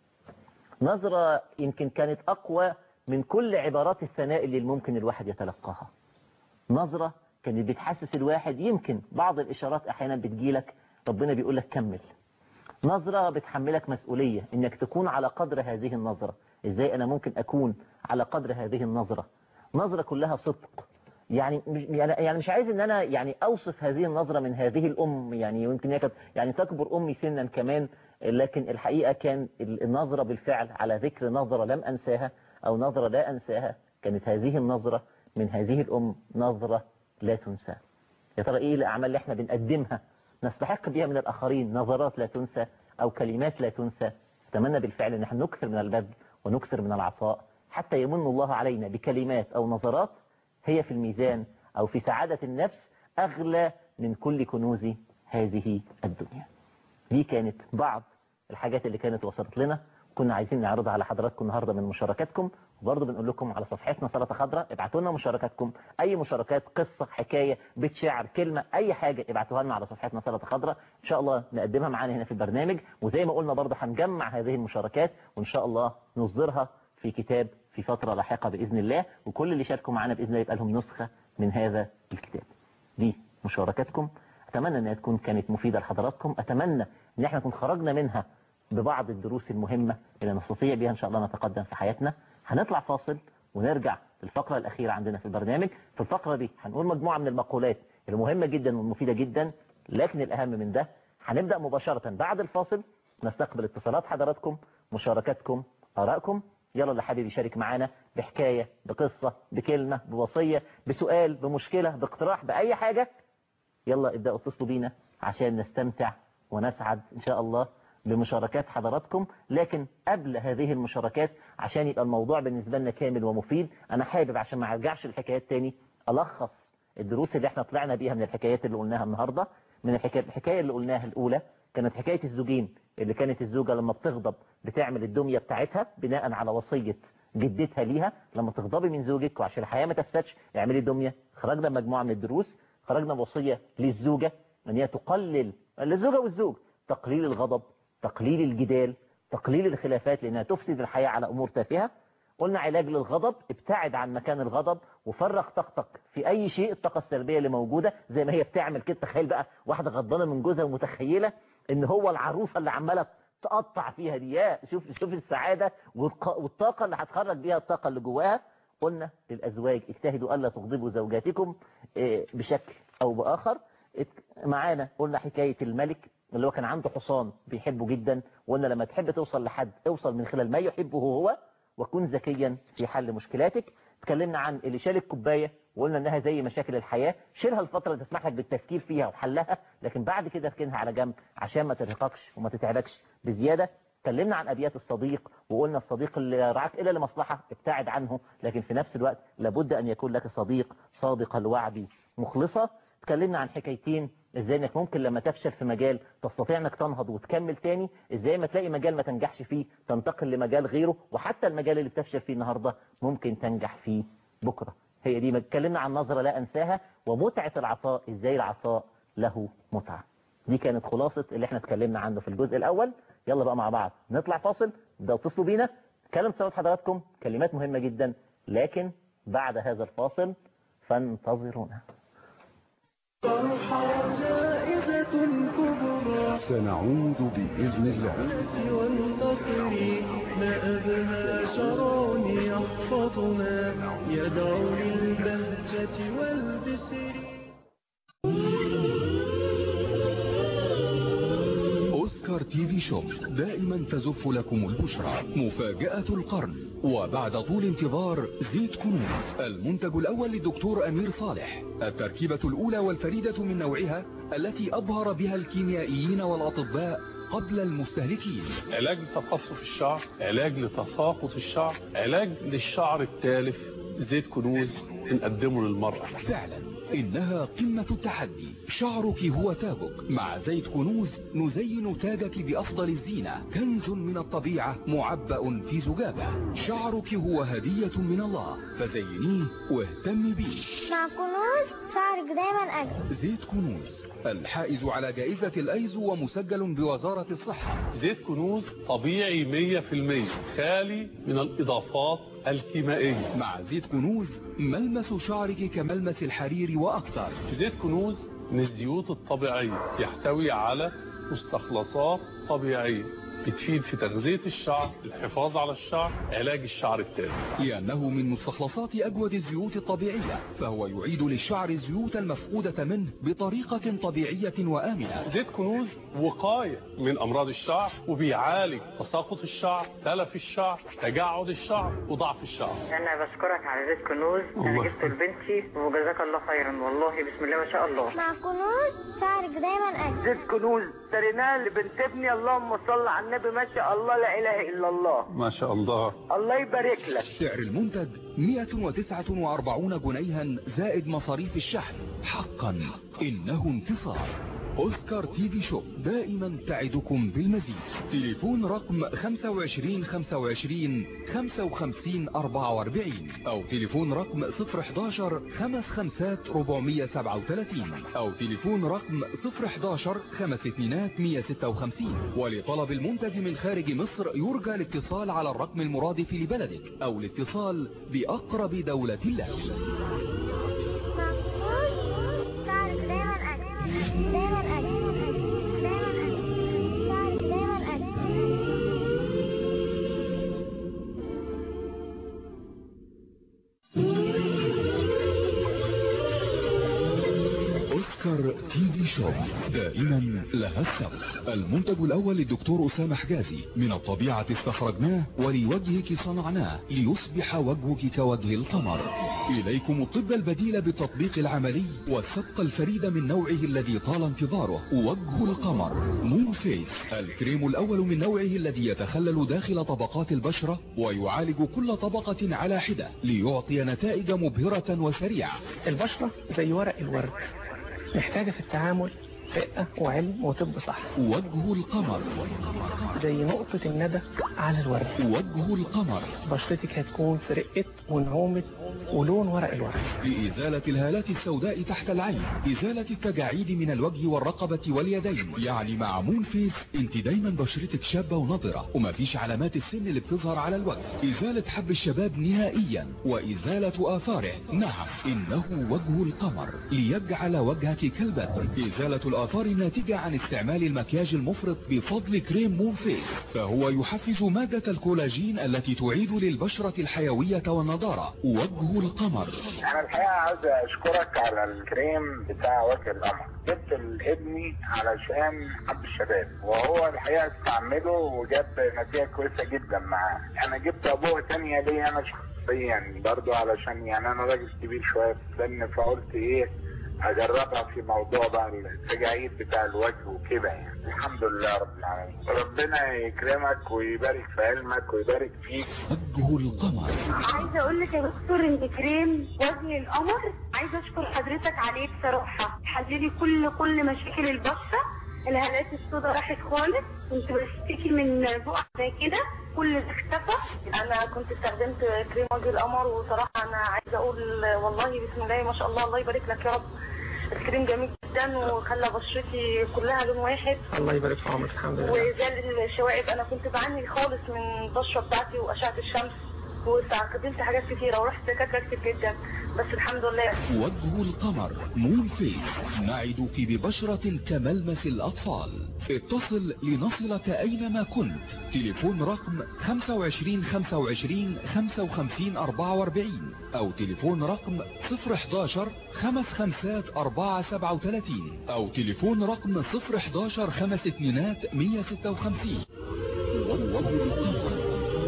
نظرة يمكن كانت اقوى من كل عبارات الثناء اللي ممكن الواحد يتلقاها نظرة كانت بتحسس الواحد يمكن بعض الإشارات أحيانا بتجيلك ربنا بيقول لك كمل نظرة بتحملك مسؤولية إنك تكون على قدر هذه النظرة إزاي أنا ممكن أكون على قدر هذه النظرة نظرة كلها صدق يعني مش يعني مش عايز ان انا يعني اوصف هذه النظرة من هذه الام يعني يمكن هي كانت يعني تكبر امي سنا كمان لكن الحقيقة كان النظرة بالفعل على ذكر نظرة لم انساها أو نظرة لا أنساها كانت هذه النظرة من هذه الأم نظرة لا تنسى يا ترى إيه الأعمال اللي احنا بنقدمها نستحق بها من الآخرين نظرات لا تنسى أو كلمات لا تنسى أتمنى بالفعل أن احنا نكثر من البذل ونكثر من العطاء حتى يمن الله علينا بكلمات أو نظرات هي في الميزان أو في سعادة النفس أغلى من كل كنوز هذه الدنيا دي كانت بعض الحاجات اللي كانت وصلت لنا كنا عايزين نعرضها على حضراتكم النهارده من مشاركاتكم وبرضه بنقول لكم على صفحتنا سلطه خضراء ابعتوا لنا مشاركاتكم اي مشاركات قصه حكايه بيت شعر كلمه اي حاجه ابعتوها لنا على صفحتنا سلطه خضراء ان شاء الله نقدمها معانا هنا في البرنامج وزي ما قلنا برضه هنجمع هذه المشاركات وان شاء الله نصدرها في كتاب في فتره لاحقه باذن الله وكل اللي شاركوا معانا باذن الله يبقى لهم نسخه من هذا الكتاب دي مشاركاتكم اتمنى انها تكون كانت مفيده لحضراتكم اتمنى ان احنا نكون خرجنا منها ببعض الدروس المهمة اللي نستطيع بها إن شاء الله نتقدم في حياتنا هنطلع فاصل ونرجع للفقرة الأخيرة عندنا في البرنامج في الفقرة دي هنقول مجموعة من المقولات المهمة جدا والمفيدة جدا لكن الأهم من ده هنبدأ مباشرة بعد الفاصل نستقبل اتصالات حضراتكم مشاركاتكم آرائكم يلا اللي حابب يشارك معانا بحكاية بقصة بكلمة بوصية بسؤال بمشكلة باقتراح بأي حاجة يلا ابدأوا اتصلوا بينا عشان نستمتع ونسعد إن شاء الله بمشاركات حضراتكم لكن قبل هذه المشاركات عشان يبقى الموضوع بالنسبة لنا كامل ومفيد أنا حابب عشان ما ارجعش الحكايات تاني ألخص الدروس اللي احنا طلعنا بيها من الحكايات اللي قلناها النهاردة من الحكاية, الحكاية اللي قلناها الأولى كانت حكاية الزوجين اللي كانت الزوجة لما بتغضب بتعمل الدمية بتاعتها بناء على وصية جدتها ليها لما تغضبي من زوجك وعشان الحياة ما تفسدش اعملي دمية خرجنا مجموعة من الدروس خرجنا بوصية للزوجة ان هي تقلل الزوجة والزوج تقليل الغضب تقليل الجدال تقليل الخلافات لأنها تفسد الحياة على أمور تافهة قلنا علاج للغضب ابتعد عن مكان الغضب وفرغ طاقتك في أي شيء الطاقة السلبية اللي موجودة زي ما هي بتعمل كده تخيل بقى واحدة غضبانة من جوزها ومتخيلة ان هو العروسة اللي عمالة تقطع فيها دي يا شوف شوف السعادة والطاقة اللي هتخرج بيها الطاقة اللي جواها قلنا للأزواج اجتهدوا ألا تغضبوا زوجاتكم بشكل أو بآخر معانا قلنا حكاية الملك اللي هو كان عنده حصان بيحبه جدا وقلنا لما تحب توصل لحد اوصل من خلال ما يحبه هو وكن ذكيا في حل مشكلاتك اتكلمنا عن اللي شال الكوبايه وقلنا انها زي مشاكل الحياه شيلها الفتره اللي تسمح لك بالتفكير فيها وحلها لكن بعد كده اركنها على جنب عشان ما ترهقكش وما تتعبكش بزياده اتكلمنا عن ابيات الصديق وقلنا الصديق اللي رعاك الا لمصلحه ابتعد عنه لكن في نفس الوقت لابد ان يكون لك صديق صادق الوعد مخلصه اتكلمنا عن حكايتين ازاي انك ممكن لما تفشل في مجال تستطيع انك تنهض وتكمل تاني ازاي ما تلاقي مجال ما تنجحش فيه تنتقل لمجال غيره وحتى المجال اللي بتفشل فيه النهاردة ممكن تنجح فيه بكرة هي دي اتكلمنا عن نظرة لا انساها ومتعة العطاء ازاي العطاء له متعة دي كانت خلاصة اللي احنا اتكلمنا عنه في الجزء الاول يلا بقى مع بعض نطلع فاصل ده اتصلوا بينا كلام صوت حضراتكم كلمات مهمة جدا لكن بعد هذا الفاصل فانتظرونا فرحة زائدة كبرى سنعود بإذن الله والفقر ما أبهى شرون يحفظنا يدعو للبهجة والبسر أوسكار تي في شوب دائما تزف لكم البشرى مفاجأة القرن وبعد طول انتظار زيت كنوز المنتج الأول للدكتور أمير صالح التركيبة الأولى والفريدة من نوعها التي أبهر بها الكيميائيين والأطباء قبل المستهلكين علاج لتقصف الشعر علاج لتساقط الشعر علاج للشعر التالف زيت كنوز بنقدمه للمرأة فعلا إنها قمة التحدي شعرك هو تاجك مع زيت كنوز نزين تاجك بأفضل الزينة كنز من الطبيعة معبأ في زجاجة شعرك هو هدية من الله فزينيه واهتمي بيه مع كنوز شعرك دايما أجمل زيت كنوز الحائز على جائزة الأيزو ومسجل بوزارة الصحة زيت كنوز طبيعي 100% خالي من الإضافات الكيميائية مع زيت كنوز ملمس شعرك كملمس الحرير وأكثر زيت كنوز من الزيوت الطبيعية يحتوي على مستخلصات طبيعية بتفيد في تغذية الشعر الحفاظ على الشعر علاج الشعر التالف لأنه من مستخلصات أجود الزيوت الطبيعية فهو يعيد للشعر الزيوت المفقودة منه بطريقة طبيعية وآمنة زيت كنوز وقاية من أمراض الشعر وبيعالج تساقط الشعر تلف الشعر تجعد الشعر وضعف الشعر انا بشكرك على زيت كنوز انا الله جبته لبنتي وجزاك الله خيرا والله بسم الله ما شاء الله مع كنوز شعرك دايما أجمل زيت كنوز اشتريناه لبنت ابني اللهم صل على النبي ما شاء الله لا اله الا الله ما شاء الله الله يبارك لك سعر المنتج 149 جنيها زائد مصاريف الشحن حقا إنه انتصار أوسكار تي في شوب دائما تعدكم بالمزيد تليفون رقم 25 25 55 44 أو تليفون رقم 011 55 437 أو تليفون رقم 011 5 اتنينات 156 ولطلب المنتج من خارج مصر يرجى الاتصال على الرقم المرادف لبلدك أو الاتصال بأقرب دولة لك شعرك دايما أجمل دايما أجمل دايما أجمل شعرك دايما أجمل أوسكار تي في شوب دائما لها السبق المنتج الأول للدكتور أسامة حجازي من الطبيعة استخرجناه ولوجهك صنعناه ليصبح وجهك كوجه القمر إليكم الطب البديل بالتطبيق العملي والسبق الفريد من نوعه الذي طال انتظاره وجه القمر مون فيس الكريم الأول من نوعه الذي يتخلل داخل طبقات البشرة ويعالج كل طبقة على حدة ليعطي نتائج مبهرة وسريعة البشرة زي ورق الورد محتاجة في التعامل رقة وعلم وطب صح وجه القمر زي نقطة الندى على الورد وجه القمر بشرتك هتكون في رقة ونعومة ولون ورق الورد لإزالة الهالات السوداء تحت العين إزالة التجاعيد من الوجه والرقبة واليدين يعني مع مون فيس انت دايما بشرتك شابة ونضرة ومفيش علامات السن اللي بتظهر على الوجه إزالة حب الشباب نهائيا وإزالة آثاره نعم إنه وجه القمر ليجعل وجهك كالبدر إزالة الآثار الناتجة عن استعمال المكياج المفرط بفضل كريم مون فيس فهو يحفز مادة الكولاجين التي تعيد للبشرة الحيوية والنضارة وجه القمر انا الحقيقه عاوز اشكرك على الكريم بتاع وجه القمر جبت لابني علشان حب الشباب وهو الحقيقه استعمله وجاب نتيجه كويسه جدا معاه انا جبت ابوه تانية ليا انا شخصيا برضو علشان يعني انا راجل كبير شويه في السن فقلت ايه اجربها في موضوع بقى التجاعيد بتاع الوجه وكده يعني الحمد لله رب العالمين ربنا يكرمك ويبارك في علمك ويبارك فيك وجه القمر عايزه اقول لك يا دكتور ان كريم وجه القمر عايزه اشكر حضرتك عليه بصراحه حللي كل كل مشاكل البشره الهالات السوداء راحت خالص كنت بشتكي من بقع زي كده كل ده اختفى انا كنت استخدمت كريم وجه القمر وصراحه انا عايزه اقول والله بسم الله ما شاء الله الله يبارك لك يا رب الكريم جميل جدا وخلى بشرتي كلها لون واحد الله يبارك في عمرك الحمد لله وزال الشوائب انا كنت بعاني خالص من البشره بتاعتي واشعه الشمس واستخدمت حاجات كتيره ورحت دكاتره كتير جدا بس الحمد لله وجه القمر مون فيس نعدك ببشرة كملمس الأطفال اتصل لنصلك أينما كنت تليفون رقم 25 25 55 44 أو تليفون رقم 011 خمس خمسات 4 37 أو تليفون رقم 011 خمس اتنينات 156 وجه القمر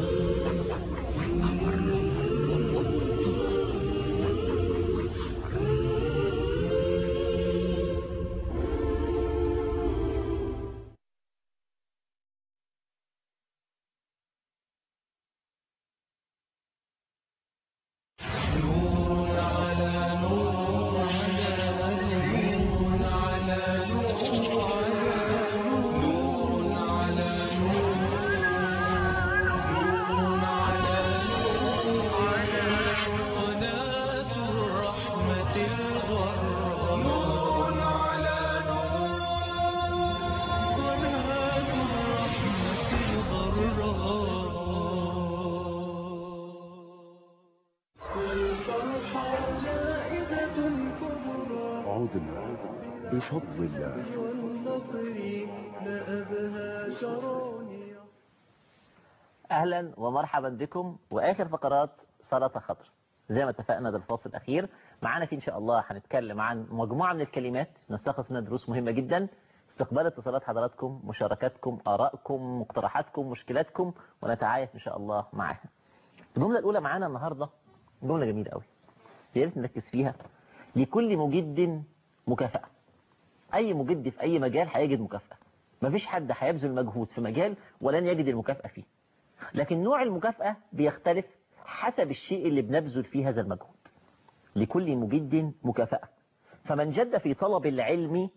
والفرحة جائزة كبرى عدنا بفضل الله والنصر ما أبهى شراني اهلا ومرحبا بكم واخر فقرات سلطه خضر زي ما اتفقنا ده الفاصل الاخير معانا فيه ان شاء الله هنتكلم عن مجموعه من الكلمات نستخلص منها دروس مهمه جدا استقبال اتصالات حضراتكم مشاركاتكم ارائكم مقترحاتكم مشكلاتكم ونتعايش ان شاء الله معاها الجمله الاولى معانا النهارده جمله جميله قوي يا ريت نركز فيها لكل مجد مكافاه اي مجد في اي مجال هيجد مكافاه مفيش حد هيبذل مجهود في مجال ولن يجد المكافاه فيه لكن نوع المكافأة بيختلف حسب الشيء اللي بنبذل فيه هذا المجهود لكل مجد مكافأة فمن جد في طلب العلم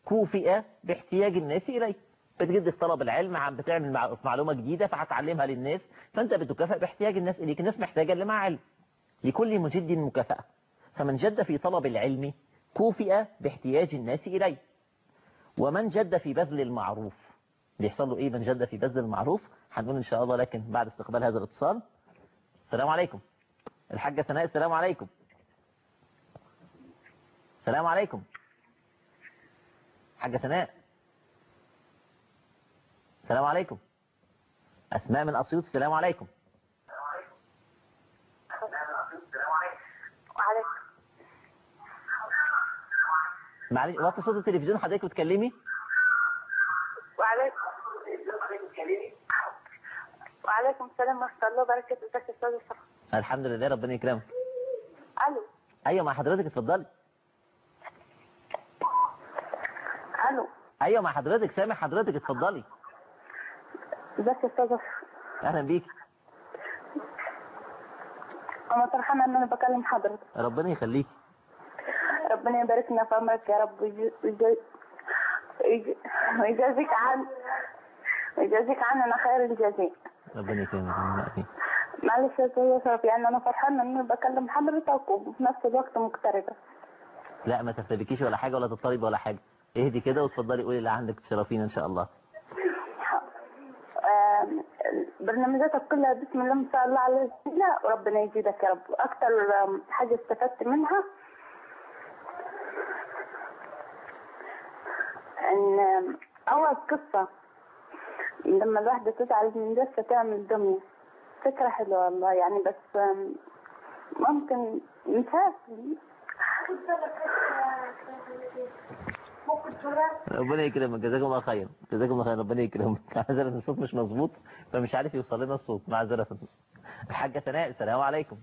كوفئ باحتياج الناس إليه بتجد في طلب العلم عم بتعمل مع- معلومة جديدة فهتعلمها للناس فأنت بتكافئ باحتياج الناس إليك الناس محتاجة اللي مع علم لكل مجد مكافأة فمن جد في طلب العلم كوفئ باحتياج الناس إليه ومن جد في بذل المعروف بيحصل له إيه من جد في بذل المعروف هنقول إن شاء الله لكن بعد استقبال هذا الاتصال السلام عليكم الحاجة سناء السلام عليكم السلام عليكم حاجة سناء السلام عليكم أسماء من أسيوط السلام عليكم وعليكم معلش وطي صوت التلفزيون حضرتك بتكلمي وعليكم وعليكم السلام ورحمة الله وبركاته ازيك يا استاذ الصف الحمد لله ربنا يكرمك الو ايوه مع حضرتك اتفضلي الو ايوه مع حضرتك سامع حضرتك اتفضلي ازيك يا استاذ الصف اهلا بيك انا فرحانة ان انا بكلم حضرتك ربنا يخليكي ربنا يبارك لنا في عمرك يا رب ويج- ويج- ويج- ويجازيك عن ويجازيك عننا خير الجزاء ربنا يكرمك اللهم امين معلش يا استاذ اشرف يعني انا فرحانة ان انا بكلم حضرتك وفي نفس الوقت مغتربة لا ما ترتبكيش ولا حاجه ولا تضطربي ولا حاجه اهدي كده وتفضلي قولي اللي عندك تشرفينا ان شاء الله آم، برنامجاتك كلها بسم الله ما شاء الله على الله وربنا يزيدك يا رب اكتر آم، حاجة استفدت منها ان آم، اول قصة لما الواحدة تزعل من جثة تعمل دمية فكرة حلوة والله يعني بس آم، ممكن نسافر ربنا يكرمك جزاكم الله خير جزاكم الله خير ربنا يكرمك معذره الصوت مش مظبوط فمش عارف يوصل لنا الصوت معذره الحاجه سناء السلام عليكم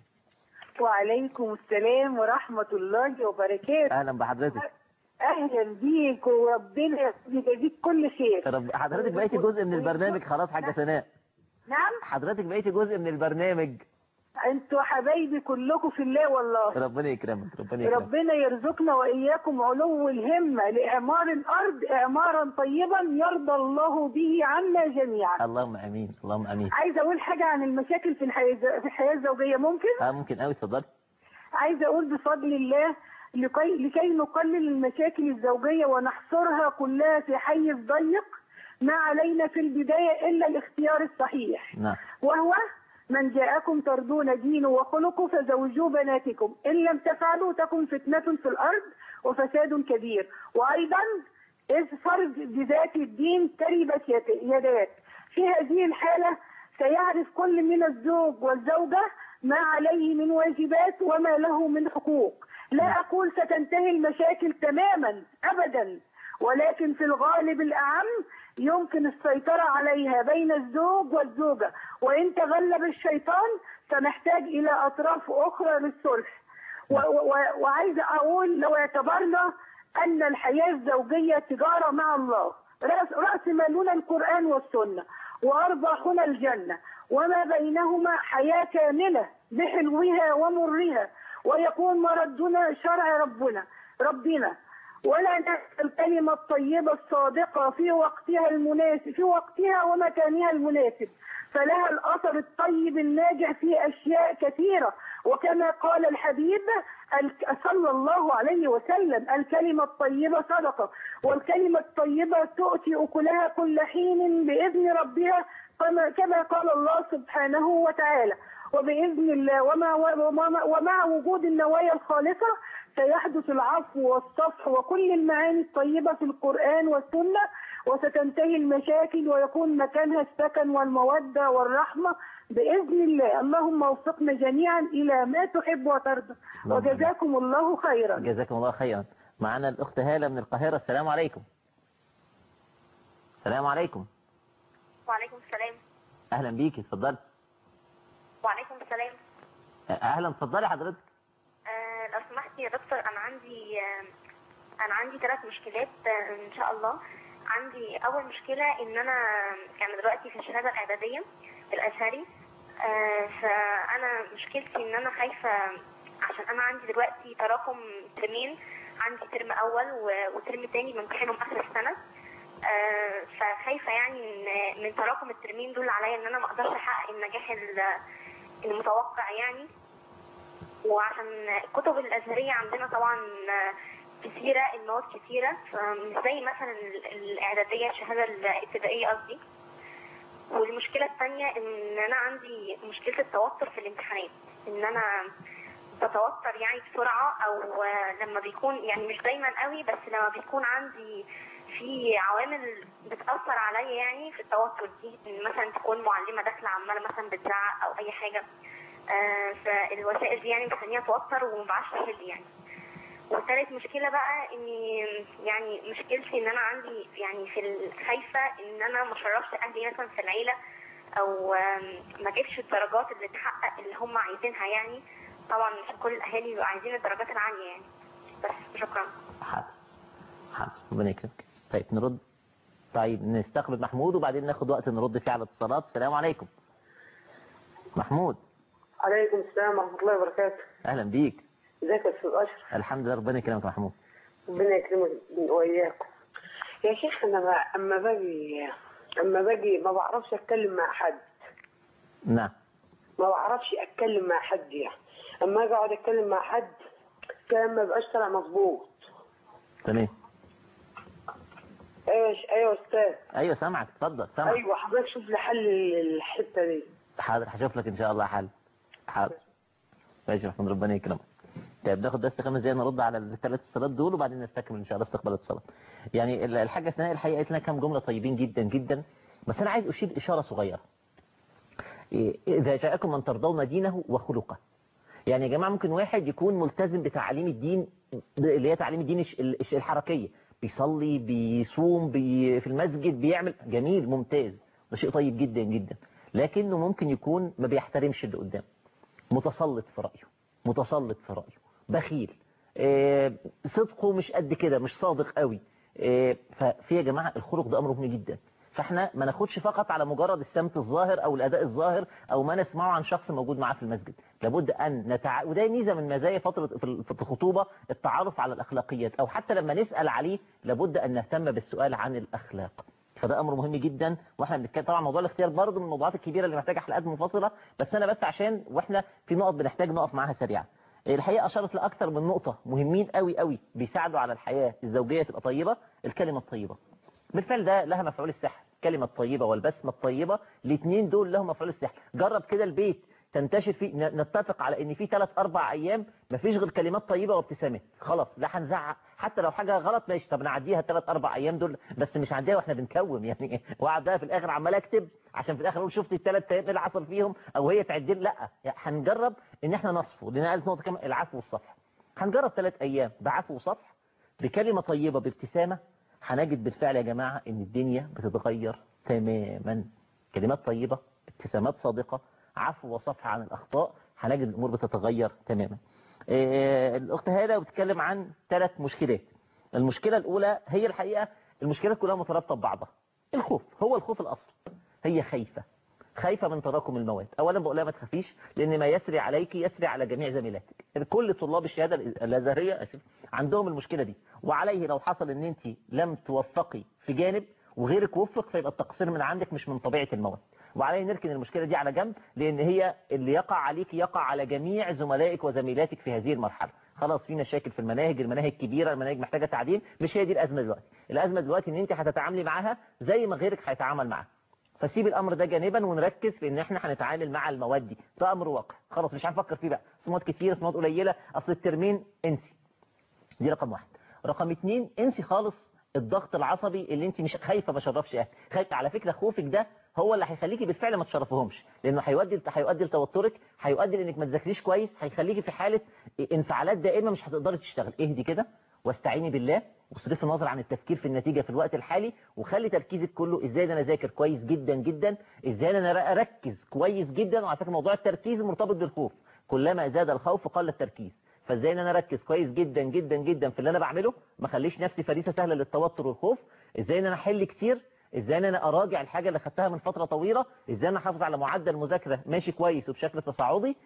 وعليكم السلام ورحمة الله وبركاته اهلا بحضرتك أهلا بيك وربنا يجازيك كل خير رب حضرتك بقيتي جزء من البرنامج خلاص حاجه سناء نعم حضرتك بقيتي جزء من البرنامج انتوا حبايبي كلكم في الله والله ربنا يكرمك ربنا يكرمك ربنا يرزقنا وإياكم علو الهمة لإعمار الأرض إعمارا طيبا يرضى الله به عنا جميعا اللهم امين اللهم امين عايزة أقول حاجة عن المشاكل في الحياة في الحياة الزوجية ممكن؟ اه ممكن قوي اتفضلي عايزة أقول بفضل الله لكي, لكي نقلل المشاكل الزوجية ونحصرها كلها في حيز ضيق ما علينا في البداية إلا الاختيار الصحيح نعم وهو من جاءكم ترضون دينه وخلقه فزوجوا بناتكم إن لم تفعلوا تكن فتنة في الأرض وفساد كبير وأيضا إذ فرض بذات الدين تربت يد- يداك في هذه الحالة سيعرف كل من الزوج والزوجة ما عليه من واجبات وما له من حقوق لا أقول ستنتهي المشاكل تماما أبدا ولكن في الغالب الأعم يمكن السيطرة عليها بين الزوج والزوجة وإن تغلب الشيطان سنحتاج إلى أطراف أخرى للصلح و- و- وعايزة أقول لو اعتبرنا أن الحياة الزوجية تجارة مع الله رأس, رأس مالنا القرآن والسنة وأرباحنا الجنة وما بينهما حياة كاملة بحلوها ومرها ويكون مردنا شرع ربنا ربنا ولا ننسى الكلمة الطيبة الصادقة في وقتها المناسب في وقتها ومكانها المناسب فلها الأثر الطيب الناجع في أشياء كثيرة وكما قال الحبيب الك- صلى الله عليه وسلم الكلمة الطيبة صدقة والكلمة الطيبة تؤتي أكلها كل حين بإذن ربها كما كما قال الله سبحانه وتعالى وبإذن الله ومع, ومع, ومع وجود النوايا الخالصة سيحدث العفو والصفح وكل المعاني الطيبة في القرآن والسنة وستنتهي المشاكل ويكون مكانها السكن والمودة والرحمة بإذن الله اللهم وفقنا جميعا إلى ما تحب وترضى اللهم آمين. وجزاكم الله خيرا جزاكم الله خيرا معنا الأخت هالة من القاهرة السلام عليكم السلام عليكم وعليكم السلام أهلا بيكي اتفضلي وعليكم السلام أهلا اتفضلي حضرتك آه لو سمحت يا دكتور انا عندي آه انا عندي ثلاث مشكلات آه ان شاء الله عندي اول مشكله ان انا انا دلوقتي في الشهاده الاعداديه الازهري آه فانا مشكلتي ان انا خايفه عشان انا عندي دلوقتي تراكم ترمين عندي ترم اول و- وترم تاني بمتحنهم اخر السنه آه، فخايفه يعني ان من تراكم الترمين دول عليا ان انا ما اقدرش احقق النجاح ال- المتوقع يعني وعشان الكتب الازهريه عندنا طبعا كثيره المواد كثيره فمش زي مثلا ال- الاعداديه الشهاده الابتدائيه قصدي والمشكله الثانيه ان انا عندي مشكله التوتر في الامتحانات ان انا بتوتر يعني بسرعه او آه، لما بيكون يعني مش دايما قوي بس لما بيكون عندي في عوامل بتاثر عليا يعني في التوتر دي إن مثلا تكون معلمه داخله عماله مثلا بتزعق او اي حاجه آه، فالوسائل دي يعني بتخليني اتوتر وما بعرفش احل يعني وثالث مشكله بقى اني يعني مشكلتي ان انا عندي يعني في ال- خايفه ان انا ما شرفش اهلي مثلا في العيله او آم، ما اجيبش الدرجات اللي تحقق اللي هم عايزينها يعني طبعا مش كل الاهالي بيبقوا عايزين الدرجات العاليه يعني بس شكرا حاضر حاضر ربنا يكرمك طيب نرد طيب نستقبل محمود وبعدين ناخد وقت نرد فيه على الاتصالات السلام عليكم محمود عليكم السلام ورحمة الله وبركاته اهلا بيك ازيك يا استاذ اشرف الحمد لله ربنا يكرمك يا محمود ربنا يكرمك واياكم يا شيخ انا ما اما باجي اما باجي ما بعرفش اتكلم مع حد نعم ما بعرفش اتكلم مع حد يعني اما اجي اقعد اتكلم مع حد كلام ما بقاش طالع مظبوط تمام ايوه ايوه يا استاذ ايوه سامعك اتفضل سامعك ايوه حضرتك شوف لي حل الحته دي حاضر هشوف لك ان شاء الله حل حاضر ماشي يا محمود ربنا يكرمك طيب ناخد بس خمس دقايق نرد على الثلاث اتصالات دول وبعدين نستكمل ان شاء الله استقبال الاتصالات يعني ال- الحاجه سناء الحقيقه قالت لنا كام جمله طيبين جدا جدا بس انا عايز اشير اشاره صغيره إيه، اذا جاءكم من ترضون دينه وخلقه يعني يا جماعه ممكن واحد يكون ملتزم بتعاليم الدين اللي هي تعاليم الدين الش- الش- الحركيه بيصلي بيصوم بي في المسجد بيعمل جميل ممتاز ده شيء طيب جدا جدا لكنه ممكن يكون ما بيحترمش اللي قدامه متسلط في رأيه متسلط في رأيه بخيل آه، صدقه مش قد كده مش صادق قوي آه، ففي يا جماعة الخلق ده أمر مهم جدا فاحنا ما ناخدش فقط على مجرد السمت الظاهر او الاداء الظاهر او ما نسمعه عن شخص موجود معاه في المسجد لابد ان نتع... وده ميزه من مزايا فتره في ال- في الخطوبه التعرف على الاخلاقيات او حتى لما نسال عليه لابد ان نهتم بالسؤال عن الاخلاق فده امر مهم جدا واحنا بنتكلم طبعا موضوع الاختيار برضه من الموضوعات الكبيره اللي محتاجه حلقات منفصله بس انا بس عشان واحنا في نقط بنحتاج نقف معاها سريعا الحقيقه اشارت لاكثر من نقطه مهمين قوي قوي بيساعدوا على الحياه الزوجيه تبقى طيبه الكلمه الطيبه بالفعل ده لها مفعول السحر الكلمه الطيبه والبسمه الطيبه الاثنين دول لهم مفعول السحر جرب كده البيت تنتشر فيه ن- نتفق على ان في ثلاث اربع ايام مفيش غير كلمات طيبه وابتسامات خلاص لا هنزعق حتى لو حاجه غلط ماشي طب نعديها الثلاث اربع ايام دول بس مش هنعديها واحنا بنكوم يعني واقعد بقى في الاخر عمال اكتب عشان في الاخر اقول شفت الثلاث ايام إيه اللي حصل فيهم او هي تعد لي. لا يعني هنجرب ان احنا نصفو لان قالت نقطه كمان العفو والصفح هنجرب ثلاث ايام بعفو وصفح بكلمه طيبه بابتسامه هنجد بالفعل يا جماعه ان الدنيا بتتغير تماما كلمات طيبه ابتسامات صادقه عفو وصفح عن الاخطاء هنجد الامور بتتغير تماما آه، الاخت هاله بتتكلم عن ثلاث مشكلات المشكله الاولى هي الحقيقه المشكلات كلها مترابطه ببعضها الخوف هو الخوف الاصل هي خايفه خايفه من تراكم المواد اولا بقول لها ما تخافيش لان ما يسري عليك يسري على جميع زميلاتك كل طلاب الشهاده الازهريه آسف، عندهم المشكله دي وعليه لو حصل ان انت لم توفقي في جانب وغيرك وفق فيبقى التقصير من عندك مش من طبيعه المواد وعليه نركن المشكله دي على جنب لان هي اللي يقع عليك يقع على جميع زملائك وزميلاتك في هذه المرحله خلاص في مشاكل في المناهج المناهج كبيره المناهج محتاجه تعديل مش هي دي الازمه دلوقتي الازمه دلوقتي ان انت هتتعاملي معاها زي ما غيرك هيتعامل معاها فسيب الامر ده جانبا ونركز في ان احنا هنتعامل مع المواد دي ده امر واقع خلاص مش هنفكر فيه بقى صمات كتير صمات قليله اصل الترمين انسي دي رقم واحد رقم اتنين انسي خالص الضغط العصبي اللي انت مش خايفه ما شرفش اهلك خايفه على فكره خوفك ده هو اللي هيخليكي بالفعل ما تشرفهمش لانه هيؤدي هيؤدي لتوترك هيؤدي لانك ما تذاكريش كويس هيخليكي في حاله انفعالات دائمه مش هتقدري تشتغل اهدي كده واستعيني بالله واصرفي النظر عن التفكير في النتيجه في الوقت الحالي وخلي تركيزك كله ازاي ده انا اذاكر كويس جدا جدا ازاي ده انا اركز كويس جدا وعلى فكره موضوع التركيز مرتبط بالخوف كلما زاد الخوف قل التركيز فازاي ان انا اركز كويس جدا جدا جدا في اللي انا بعمله ما اخليش نفسي فريسه سهله للتوتر والخوف ازاي ان انا احل كتير ازاي ان انا اراجع الحاجه اللي خدتها من فتره طويله ازاي ان انا احافظ على معدل مذاكره ماشي كويس وبشكل تصاعدي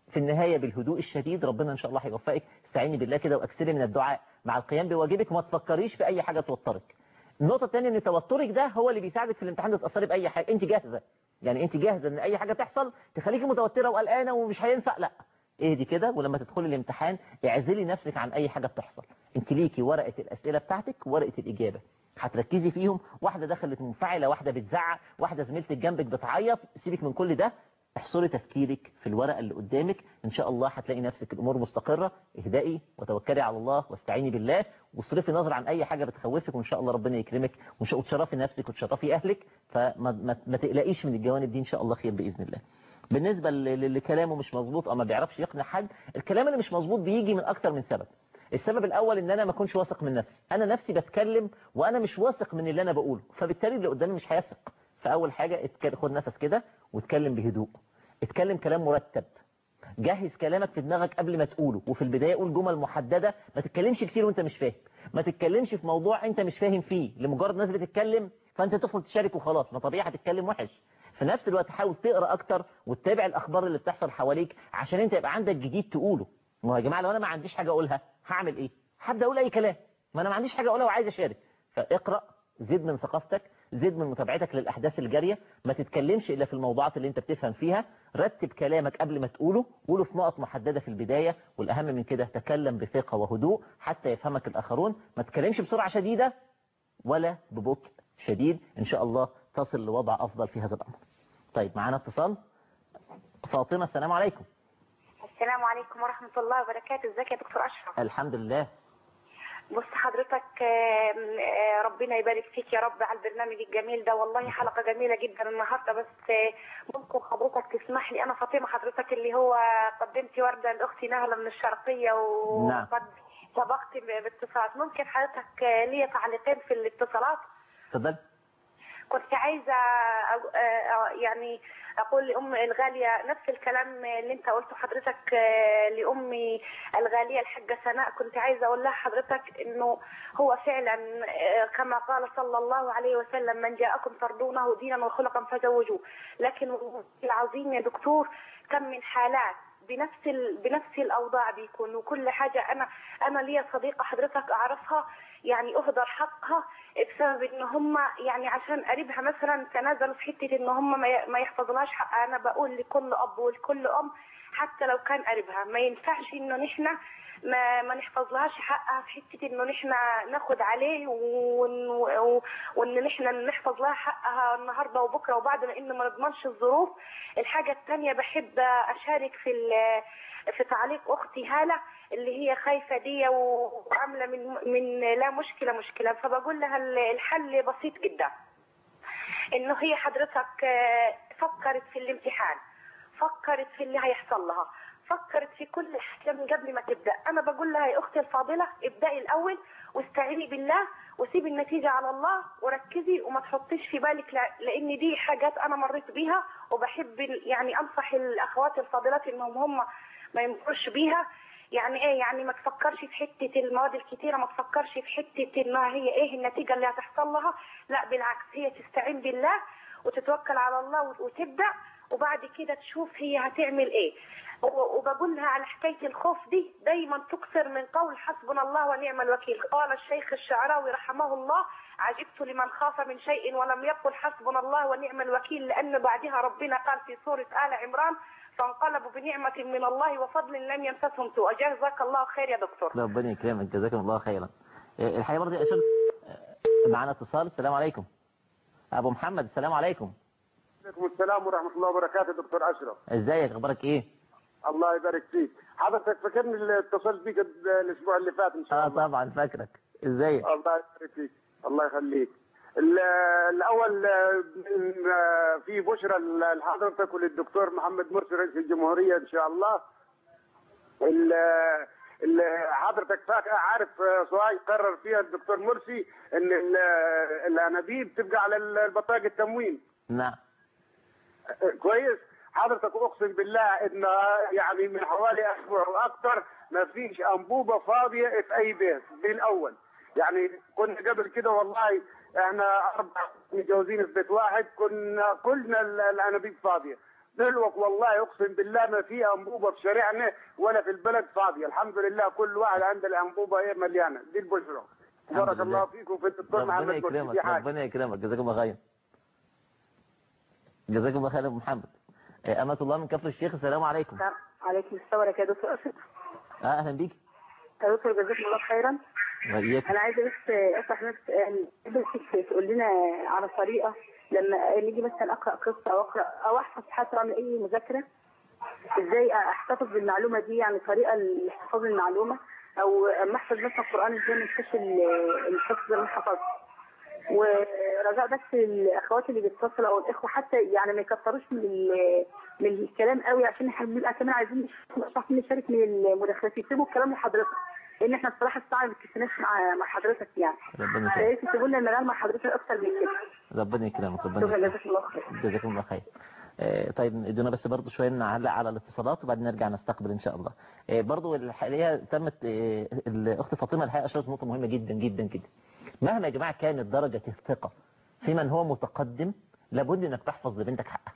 في النهاية بالهدوء الشديد ربنا إن شاء الله هيوفقك استعيني بالله كده وأكثري من الدعاء مع القيام بواجبك وما تفكريش في أي حاجة توترك النقطة الثانية ان توترك ده هو اللي بيساعدك في الامتحان تتأثري بأي حاجة انت جاهزة يعني انت جاهزة ان اي حاجة تحصل تخليكي متوترة وقلقانة ومش هينفع لا اهدي كده ولما تدخلي الامتحان اعزلي نفسك عن اي حاجة بتحصل انت ليكي ورقة الاسئلة بتاعتك ورقة الاجابة هتركزي فيهم واحدة دخلت منفعلة واحدة بتزعق واحدة زميلتك جنبك بتعيط سيبك من كل ده احصري تفكيرك في الورقة اللي قدامك ان شاء الله هتلاقي نفسك الامور مستقرة اهدئي وتوكلي على الله واستعيني بالله واصرفي نظر عن اي حاجة بتخوفك وان شاء الله ربنا يكرمك وإن شاء- وتشرفي نفسك وتشرفي اهلك فما ما, ما تقلقيش من الجوانب دي ان شاء الله خير باذن الله بالنسبة ل- للي كلامه مش مظبوط او ما بيعرفش يقنع حد الكلام اللي مش مظبوط بيجي من اكتر من سبب السبب الاول ان انا ما اكونش واثق من نفسي انا نفسي بتكلم وانا مش واثق من اللي انا بقوله فبالتالي اللي قدامي مش هيثق فاول حاجة اتك- خد نفس كده واتكلم بهدوء اتكلم كلام مرتب جهز كلامك في دماغك قبل ما تقوله وفي البداية قول جمل محددة ما تتكلمش كتير وانت مش فاهم ما تتكلمش في موضوع انت مش فاهم فيه لمجرد ناس بتتكلم فانت تدخل تشارك وخلاص ما طبيعي هتتكلم وحش في نفس الوقت حاول تقرا اكتر وتتابع الاخبار اللي بتحصل حواليك عشان انت يبقى عندك جديد تقوله ما هو يا جماعه لو انا ما عنديش حاجه اقولها هعمل ايه هبدا اقول اي كلام ما انا ما عنديش حاجه اقولها وعايز اشارك فاقرا زد من ثقافتك زد من متابعتك للاحداث الجاريه ما تتكلمش الا في الموضوعات اللي انت بتفهم فيها رتب كلامك قبل ما تقوله قوله في نقط محدده في البدايه والاهم من كده تكلم بثقه وهدوء حتى يفهمك الاخرون ما تتكلمش بسرعه شديده ولا ببطء شديد ان شاء الله تصل لوضع افضل في هذا الامر طيب معانا اتصال فاطمه السلام عليكم السلام عليكم ورحمة الله وبركاته ازيك يا دكتور أشرف الحمد لله بص حضرتك آم، آه، ربنا يبارك فيك يا رب على البرنامج الجميل ده والله حلقة جميلة جدا النهاردة بس آه، ممكن حضرتك تسمح لي أنا فاطمة حضرتك اللي هو قدمت وردة لأختي نهلة من الشرقية نعم. وقد سبقت باتصالات ممكن حضرتك آه، ليا تعليقين في الاتصالات اتفضل كنت عايزة أ- أ- يعني أقول لأم الغالية نفس الكلام اللي أنت قلته حضرتك آه، لأمي الغالية الحاجة سناء كنت عايزة أقول لها حضرتك إنه هو فعلا آه، كما قال صلى الله عليه وسلم من جاءكم ترضونه دينا وخلقا فزوجوه لكن والله العظيم يا دكتور كم من حالات بنفس ال... بنفس الاوضاع بيكون وكل حاجه انا انا ليا صديقه حضرتك اعرفها يعني اهدر حقها بسبب ان هم يعني عشان قريبها مثلا تنازلوا في حته ان هم ما ي- ما يحفظلهاش حقها انا بقول لكل اب ولكل ام حتى لو كان قريبها ما ينفعش انه نحن ما ما نحفظلهاش حقها في حته انه نحن ناخد عليه وان و- وان نحن نحفظ لها حقها النهارده وبكره وبعد لان ما نضمنش الظروف الحاجه الثانيه بحب اشارك في ال- في تعليق اختي هاله اللي هي خايفه دي وعامله من من لا مشكله مشكله فبقول لها ال- الحل بسيط جدا انه هي حضرتك آه، فكرت في الامتحان فكرت في اللي هيحصل لها فكرت في كل حاجه من قبل ما تبدا انا بقول لها يا اختي الفاضله ابدأي الاول واستعيني بالله وسيبي النتيجه على الله وركزي وما تحطيش في بالك لا- لان دي حاجات انا مريت بيها وبحب يعني انصح الاخوات الفاضلات انهم هم ما يمرش بيها يعني ايه يعني ما تفكرش في حته المواد الكتيره ما تفكرش في حته انها هي ايه النتيجه اللي هتحصل لها لا بالعكس هي تستعين بالله وتتوكل على الله وت- وتبدا وبعد كده تشوف هي هتعمل ايه و- وبقول لها على حكايه الخوف دي دايما تكثر من قول حسبنا الله ونعم الوكيل قال الشيخ الشعراوي رحمه الله عجبت لمن خاف من شيء ولم يقل حسبنا الله ونعم الوكيل لان بعدها ربنا قال في سوره ال عمران فانقلبوا بنعمه من الله وفضل لم يمسسهم سوء جزاك الله خير يا دكتور ربنا يكرمك جزاكم الله خيرا إيه، الحقيقه برضه يا أشرف آه، معانا اتصال السلام عليكم ابو محمد السلام عليكم عليكم السلام ورحمة الله وبركاته دكتور أشرف ازيك اخبارك ايه الله يبارك فيك حضرتك فاكرني اللي اتصلت بيك الأسبوع اللي فات إن شاء اه الله طبعا فاكرك ازيك الله يبارك فيك الله يخليك ال- الأول آه، من- آه، في بشرى ل- لحضرتك وللدكتور محمد مرسي رئيس الجمهورية إن شاء الله ال- ال- حضرتك فاكر عارف آه، سؤال قرر فيها الدكتور مرسي ان ال- الانابيب تبقى على البطاقه التموين نعم كويس حضرتك اقسم بالله ان يعني من حوالي اسبوع واكثر ما فيش انبوبه فاضيه في اي بيت دي الاول يعني كنا قبل كده والله احنا اربع متجوزين في بيت واحد كنا كلنا ال- الانابيب فاضيه دلوقتي والله اقسم بالله ما في انبوبه في شارعنا ولا في البلد فاضيه الحمد لله كل واحد عنده الانبوبه ايه مليانه دي البشرى بارك لله. الله فيكم في الدكتور ربنا محمد مرسي يكرمك في حاجه ربنا يكرمك جزاك الله خير جزاك الله خير يا ابو محمد آه، أمة الله من كفر الشيخ السلام عليكم عليكم السلام ورحمة الله دكتور أسد آه، أهلا بيك يا دكتور جزاكم الله خيرا وإياك أنا عايزة بس أفتح نفس يعني بس تقول لنا على طريقة لما نيجي مثلا أقرأ قصة أو أقرأ أو أحفظ حتى أعمل أي مذاكرة إزاي أحتفظ بالمعلومة دي يعني طريقة لاحتفاظ المعلومة أو أما أحفظ مثلا القرآن إزاي ما انساش ال- الحفظ اللي أنا حفظته ورجاء بس الاخوات اللي بيتصلوا او الاخوه حتى يعني ما يكتروش من ال- من الكلام قوي عشان احنا بنبقى كمان عايزين نش- عايزين نشارك من المداخلات يسيبوا الكلام لحضرتك لان احنا الصراحه الساعه ما بتكفيناش مع مع حضرتك يعني ربنا فيا ريت تسيبوا لنا المجال مع حضرتك اكتر من كده ربنا يكرمك ربنا شكرا يكرمك جزاك الله خير جزاكم الله خير آه، طيب ادونا بس برضو شويه نعلق على الاتصالات وبعدين نرجع نستقبل ان شاء الله آه، برضو الحقيقه تمت آه، الاخت فاطمه الحقيقه اشارت نقطه مهمه جدا جدا جدا مهما يا جماعه كانت درجه الثقه في من هو متقدم لابد انك تحفظ لبنتك حقها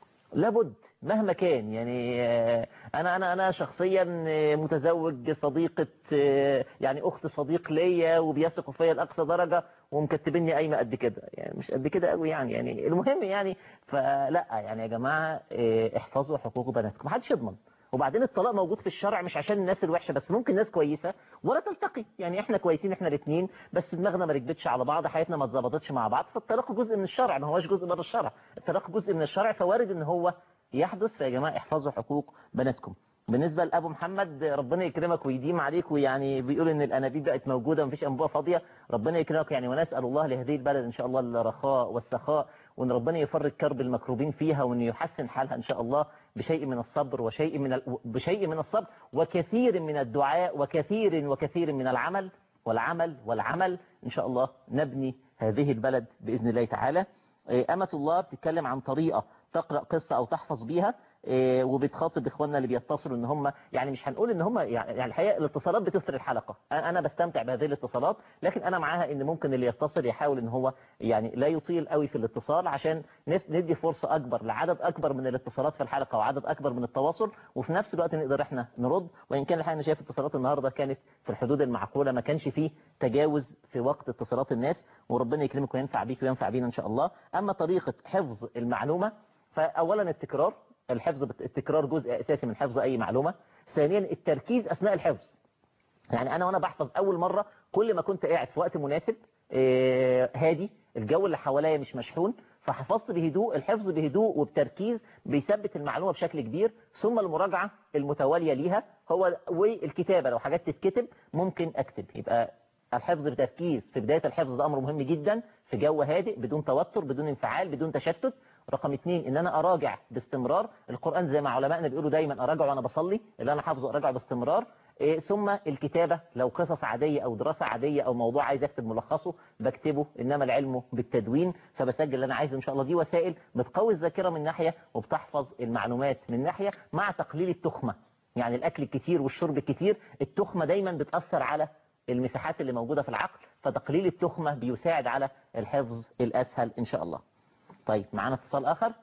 لابد مهما كان يعني آه، انا انا انا شخصيا آه، متزوج صديقه آه، يعني اخت صديق ليا وبيثقوا فيا لاقصى درجه ومكتبيني قايمه قد كده يعني مش قد كده قوي يعني يعني المهم يعني فلا يعني يا جماعه آه، احفظوا حقوق بناتكم محدش يضمن وبعدين الطلاق موجود في الشرع مش عشان الناس الوحشه بس ممكن ناس كويسه ولا تلتقي يعني احنا كويسين احنا الاثنين بس دماغنا ما ركبتش على بعض حياتنا ما اتظبطتش مع بعض فالطلاق جزء من الشرع ما هوش جزء بره الشرع الطلاق جزء من الشرع فوارد ان هو يحدث فيا جماعه احفظوا حقوق بناتكم بالنسبه لابو محمد ربنا يكرمك ويديم عليك ويعني بيقول ان الانابيب بقت موجوده ومفيش انبوبه فاضيه ربنا يكرمك يعني ونسال الله لهذه البلد ان شاء الله الرخاء والسخاء وان ربنا يفرج كرب المكروبين فيها وان يحسن حالها ان شاء الله بشيء من الصبر وشيء من ال... بشيء من الصبر وكثير من الدعاء وكثير وكثير من العمل والعمل والعمل ان شاء الله نبني هذه البلد باذن الله تعالى إيه، أمة الله بتتكلم عن طريقة تقرأ قصة أو تحفظ بيها إيه، وبتخاطب إخواننا اللي بيتصلوا إن هم يعني مش هنقول إن هم يعني يعني الحقيقة الاتصالات بتثري الحلقة أنا أنا بستمتع بهذه الاتصالات لكن أنا معاها إن ممكن اللي يتصل يحاول إن هو يعني لا يطيل قوي في الاتصال عشان نس- ندي فرصة أكبر لعدد أكبر من الاتصالات في الحلقة وعدد أكبر من التواصل وفي نفس الوقت نقدر إحنا نرد وإن كان الحقيقة أنا شايف اتصالات النهاردة كانت في الحدود المعقولة ما كانش فيه تجاوز في وقت اتصالات الناس وربنا يكرمك وينفع بيك وينفع بينا إن شاء الله أما طريقة حفظ المعلومة فأولا التكرار الحفظ بت- التكرار جزء أساسي من حفظ أي معلومة ثانيا التركيز أثناء الحفظ يعني أنا وأنا بحفظ أول مرة كل ما كنت قاعد في وقت مناسب آه، هادي الجو اللي حواليا مش مشحون فحفظت بهدوء الحفظ بهدوء وبتركيز بيثبت المعلومة بشكل كبير ثم المراجعة المتوالية ليها هو والكتابة لو حاجات تتكتب ممكن أكتب يبقى الحفظ بتركيز في بداية الحفظ ده أمر مهم جدا في جو هادئ بدون توتر بدون انفعال بدون تشتت رقم اتنين ان انا اراجع باستمرار القرآن زي ما علمائنا بيقولوا دايما اراجعه وانا بصلي اللي انا حافظه اراجعه باستمرار إيه ثم الكتابة لو قصص عادية او دراسة عادية او موضوع عايز اكتب ملخصه بكتبه انما العلم بالتدوين فبسجل اللي انا عايزه ان شاء الله دي وسائل بتقوي الذاكرة من ناحية وبتحفظ المعلومات من ناحية مع تقليل التخمة يعني الاكل الكتير والشرب الكتير التخمة دايما بتأثر على المساحات اللي موجودة في العقل فتقليل التخمة بيساعد على الحفظ الأسهل إن شاء الله طيب معانا اتصال آخر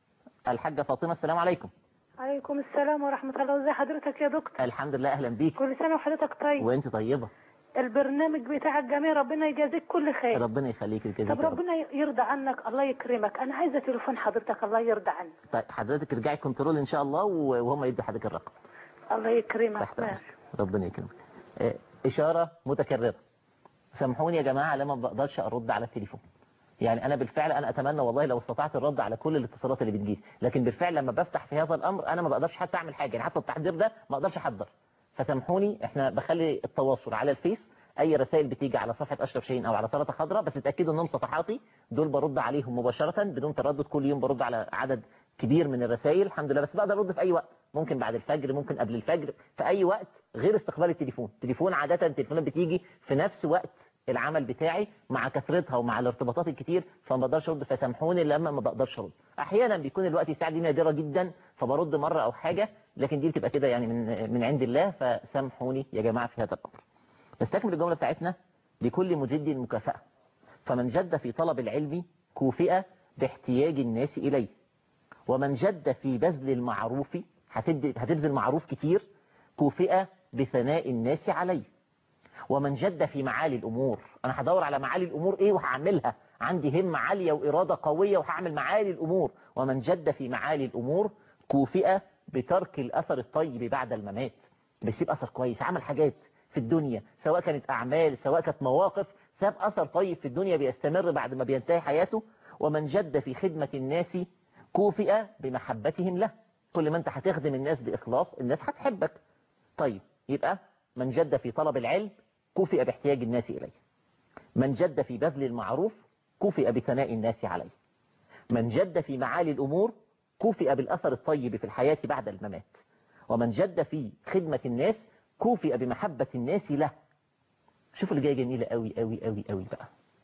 الحاجة فاطمة السلام عليكم عليكم السلام ورحمة الله وازي حضرتك يا دكتور الحمد لله أهلا بيك كل سنة وحضرتك طيب وانت طيبة البرنامج بتاعك جميل ربنا يجازيك كل خير ربنا يخليك الجزيل طب ربنا يرضى عنك الله يكرمك انا عايزة تليفون حضرتك الله يرضى عنك طيب حضرتك ارجعي كنترول إن شاء الله و- وهم يدوا حضرتك الرقم الله يكرمك تحت ماشي. أمرك. ربنا يكرمك آه، إشارة متكررة سامحوني يا جماعة لما بقدرش أرد على التليفون يعني أنا بالفعل أنا أتمنى والله لو استطعت الرد على كل الاتصالات اللي بتجيلي لكن بالفعل لما بفتح في هذا الأمر أنا ما بقدرش حتى أعمل حاجة يعني حتى التحضير ده ما أقدرش أحضر فسامحوني إحنا بخلي التواصل على الفيس أي رسائل بتيجي على صفحة أشرف شاهين أو على سلطة خضراء بس اتأكدوا إنهم صفحاتي دول برد عليهم مباشرة بدون تردد كل يوم برد على عدد كبير من الرسائل الحمد لله بس بقدر أرد في أي وقت ممكن بعد الفجر ممكن قبل الفجر في أي وقت غير استقبال التليفون التليفون عادة التليفونات بتيجي في نفس وقت العمل بتاعي مع كثرتها ومع الارتباطات الكتير فما بقدرش ارد فسامحوني لما ما بقدرش ارد احيانا بيكون الوقت يساعد دي نادره جدا فبرد مره او حاجه لكن دي بتبقى كده يعني من من عند الله فسامحوني يا جماعه في هذا الامر نستكمل الجمله بتاعتنا لكل مجد مكافاه فمن جد في طلب العلم كوفئ باحتياج الناس اليه ومن جد في بذل المعروف هتد- هتبذل معروف كتير كوفئ بثناء الناس عليه ومن جد في معالي الأمور أنا هدور على معالي الأمور إيه وهعملها عندي همة عالية وإرادة قوية وهعمل معالي الأمور ومن جد في معالي الأمور كوفئ بترك الأثر الطيب بعد الممات بيسيب أثر كويس عمل حاجات في الدنيا سواء كانت أعمال سواء كانت مواقف ساب أثر طيب في الدنيا بيستمر بعد ما بينتهي حياته ومن جد في خدمة الناس كوفئ بمحبتهم له كل ما انت هتخدم الناس بإخلاص الناس هتحبك طيب يبقى من جد في طلب العلم كوفئ باحتياج الناس إليه من جد في بذل المعروف كوفئ بثناء الناس عليه من جد في معالي الأمور كوفئ بالأثر الطيب في الحياة بعد الممات ومن جد في خدمة الناس كوفئ بمحبة الناس له شوف اللي جاي جميلة قوي قوي قوي قوي بقى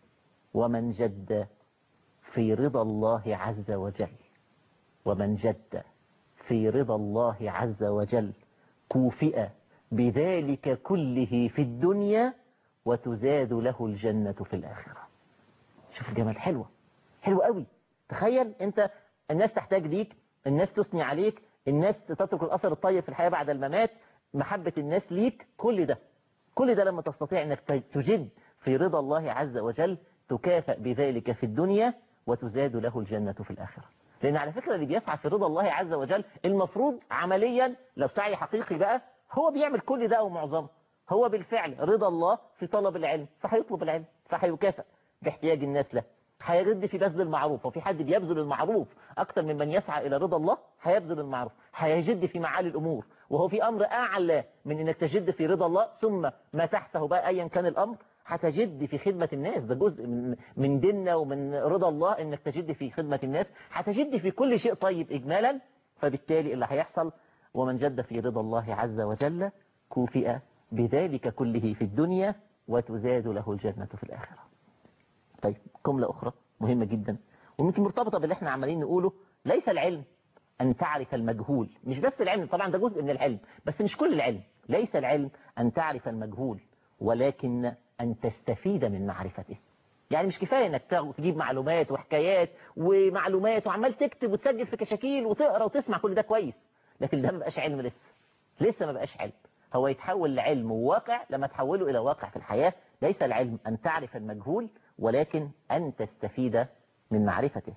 ومن جد في رضا الله عز وجل ومن جد في رضا الله عز وجل كوفئ بذلك كله في الدنيا وتزاد له الجنة في الآخرة شوف الجمال حلوة حلوة قوي تخيل انت الناس تحتاج ليك الناس تثني عليك الناس تترك الأثر الطيب في الحياة بعد الممات محبة الناس ليك كل ده كل ده لما تستطيع انك تجد في رضا الله عز وجل تكافئ بذلك في الدنيا وتزاد له الجنة في الآخرة لأن على فكرة اللي بيسعى في رضا الله عز وجل المفروض عمليا لو سعي حقيقي بقى هو بيعمل كل ده أو معظمه هو بالفعل رضا الله في طلب العلم فهيطلب العلم فهيكافئ باحتياج الناس له هيرد في بذل المعروف وفي حد بيبذل المعروف أكتر من من يسعى إلى رضا الله هيبذل المعروف هيجد في معالي الأمور وهو في أمر أعلى من أنك تجد في رضا الله ثم ما تحته بقى أيا كان الأمر هتجد في خدمة الناس ده جزء من من ديننا ومن رضا الله انك تجد في خدمة الناس هتجد في كل شيء طيب اجمالا فبالتالي اللي هيحصل ومن جد في رضا الله عز وجل كوفئ بذلك كله في الدنيا وتزاد له الجنة في الآخرة طيب جملة أخرى مهمة جدا ويمكن مرتبطة باللي احنا عمالين نقوله ليس العلم أن تعرف المجهول مش بس العلم طبعا ده جزء من العلم بس مش كل العلم ليس العلم أن تعرف المجهول ولكن أن تستفيد من معرفته يعني مش كفاية انك تجيب معلومات وحكايات ومعلومات وعمال تكتب وتسجل في كشاكيل وتقرا وتسمع كل ده كويس لكن ده ما بقاش علم لسه لسه ما بقاش علم هو يتحول لعلم وواقع لما تحوله إلى واقع في الحياة ليس العلم أن تعرف المجهول ولكن أن تستفيد من معرفته